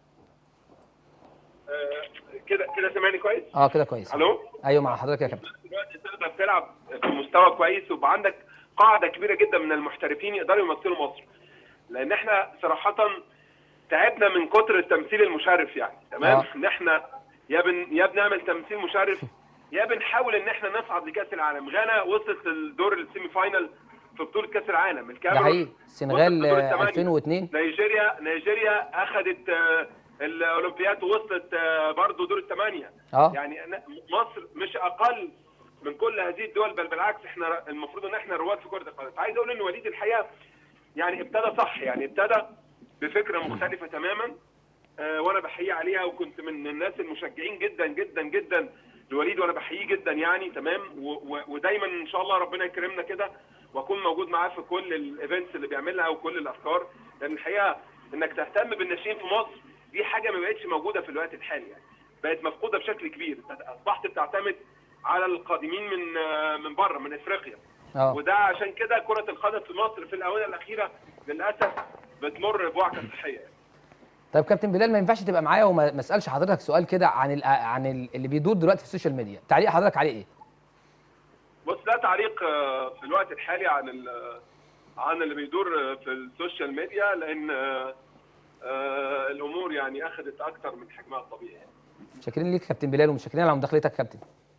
آه، كده كده سامعني كويس؟ اه كده كويس الو؟ ايوه مع حضرتك يا كابتن دلوقتي تقدر تلعب في مستوى كويس ويبقى عندك قاعده كبيره جدا من المحترفين يقدروا يمثلوا مصر لان احنا صراحه تعبنا من كتر التمثيل المشرف يعني تمام آه. ان احنا يا بن يا بنعمل تمثيل مشرف يا بنحاول ان احنا نصعد لكاس العالم غانا وصلت للدور السيمي فاينل في بطوله كاس العالم ده الكاميرون حقيقي السنغال وصلت لدور آه، الثمانية. 2002 نيجيريا نيجيريا اخذت آه، الاولمبياد ووصلت آه، برضه دور الثمانيه اه يعني أنا- مصر مش اقل من كل هذه الدول بل بالعكس احنا المفروض ان احنا رواد في كره القدم عايز اقول ان وليد الحقيقه يعني ابتدى صح يعني ابتدى بفكره مختلفه تماما آه، وانا بحييه عليها وكنت من الناس المشجعين جدا جدا جدا لوليد وانا بحييه جدا يعني تمام و- و- ودايما ان شاء الله ربنا يكرمنا كده واكون موجود معاه في كل الايفنتس اللي بيعملها وكل الافكار لان الحقيقه انك تهتم بالناشئين في مصر دي حاجه ما بقتش موجوده في الوقت الحالي يعني بقت مفقوده بشكل كبير أنت اصبحت بتعتمد على القادمين من آه، من بره من افريقيا اه وده عشان كده كره القدم في مصر في الاونه الاخيره للاسف بتمر بوعكه صحيه طيب كابتن بلال ما ينفعش تبقى معايا وما ما اسالش حضرتك سؤال كده عن ال- عن ال- اللي بيدور دلوقتي في السوشيال ميديا تعليق حضرتك عليه ايه بص ده تعليق آه، في الوقت الحالي عن ال- عن اللي بيدور آه، في السوشيال ميديا لان آه، آه، الامور يعني اخذت اكتر من حجمها الطبيعي يعني. شاكرين ليك كابتن بلال ومشاكرين على مداخلتك كابتن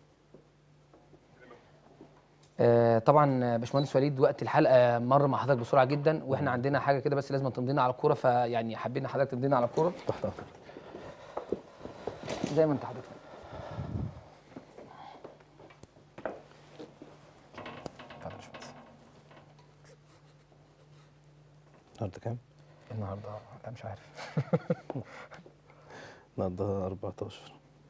آه طبعا آه، باشمهندس وليد وقت الحلقه مر مع حضرتك بسرعه جدا واحنا عندنا حاجه كده بس لازم تمضينا على الكوره فيعني حابين حضرتك تمضينا على الكوره زي ما انت حضرتك اتفضل يا باشمهندس. النهارده كام؟ النهارده لا مش عارف النهارده 14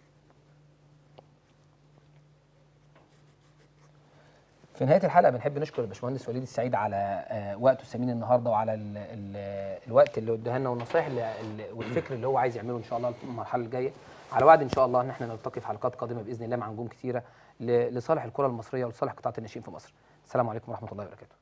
في نهايه الحلقه بنحب نشكر الباشمهندس وليد السعيد على آه، وقته الثمين النهارده وعلى ال ال الوقت اللي اداها لنا والنصائح اللي اللي- والفكر اللي هو عايز يعمله ان شاء الله في المرحله الجايه على وعد ان شاء الله ان احنا نلتقي في حلقات قادمه باذن الله مع نجوم كثيره ل- لصالح الكره المصريه ولصالح قطاع الناشئين في مصر السلام عليكم ورحمه الله وبركاته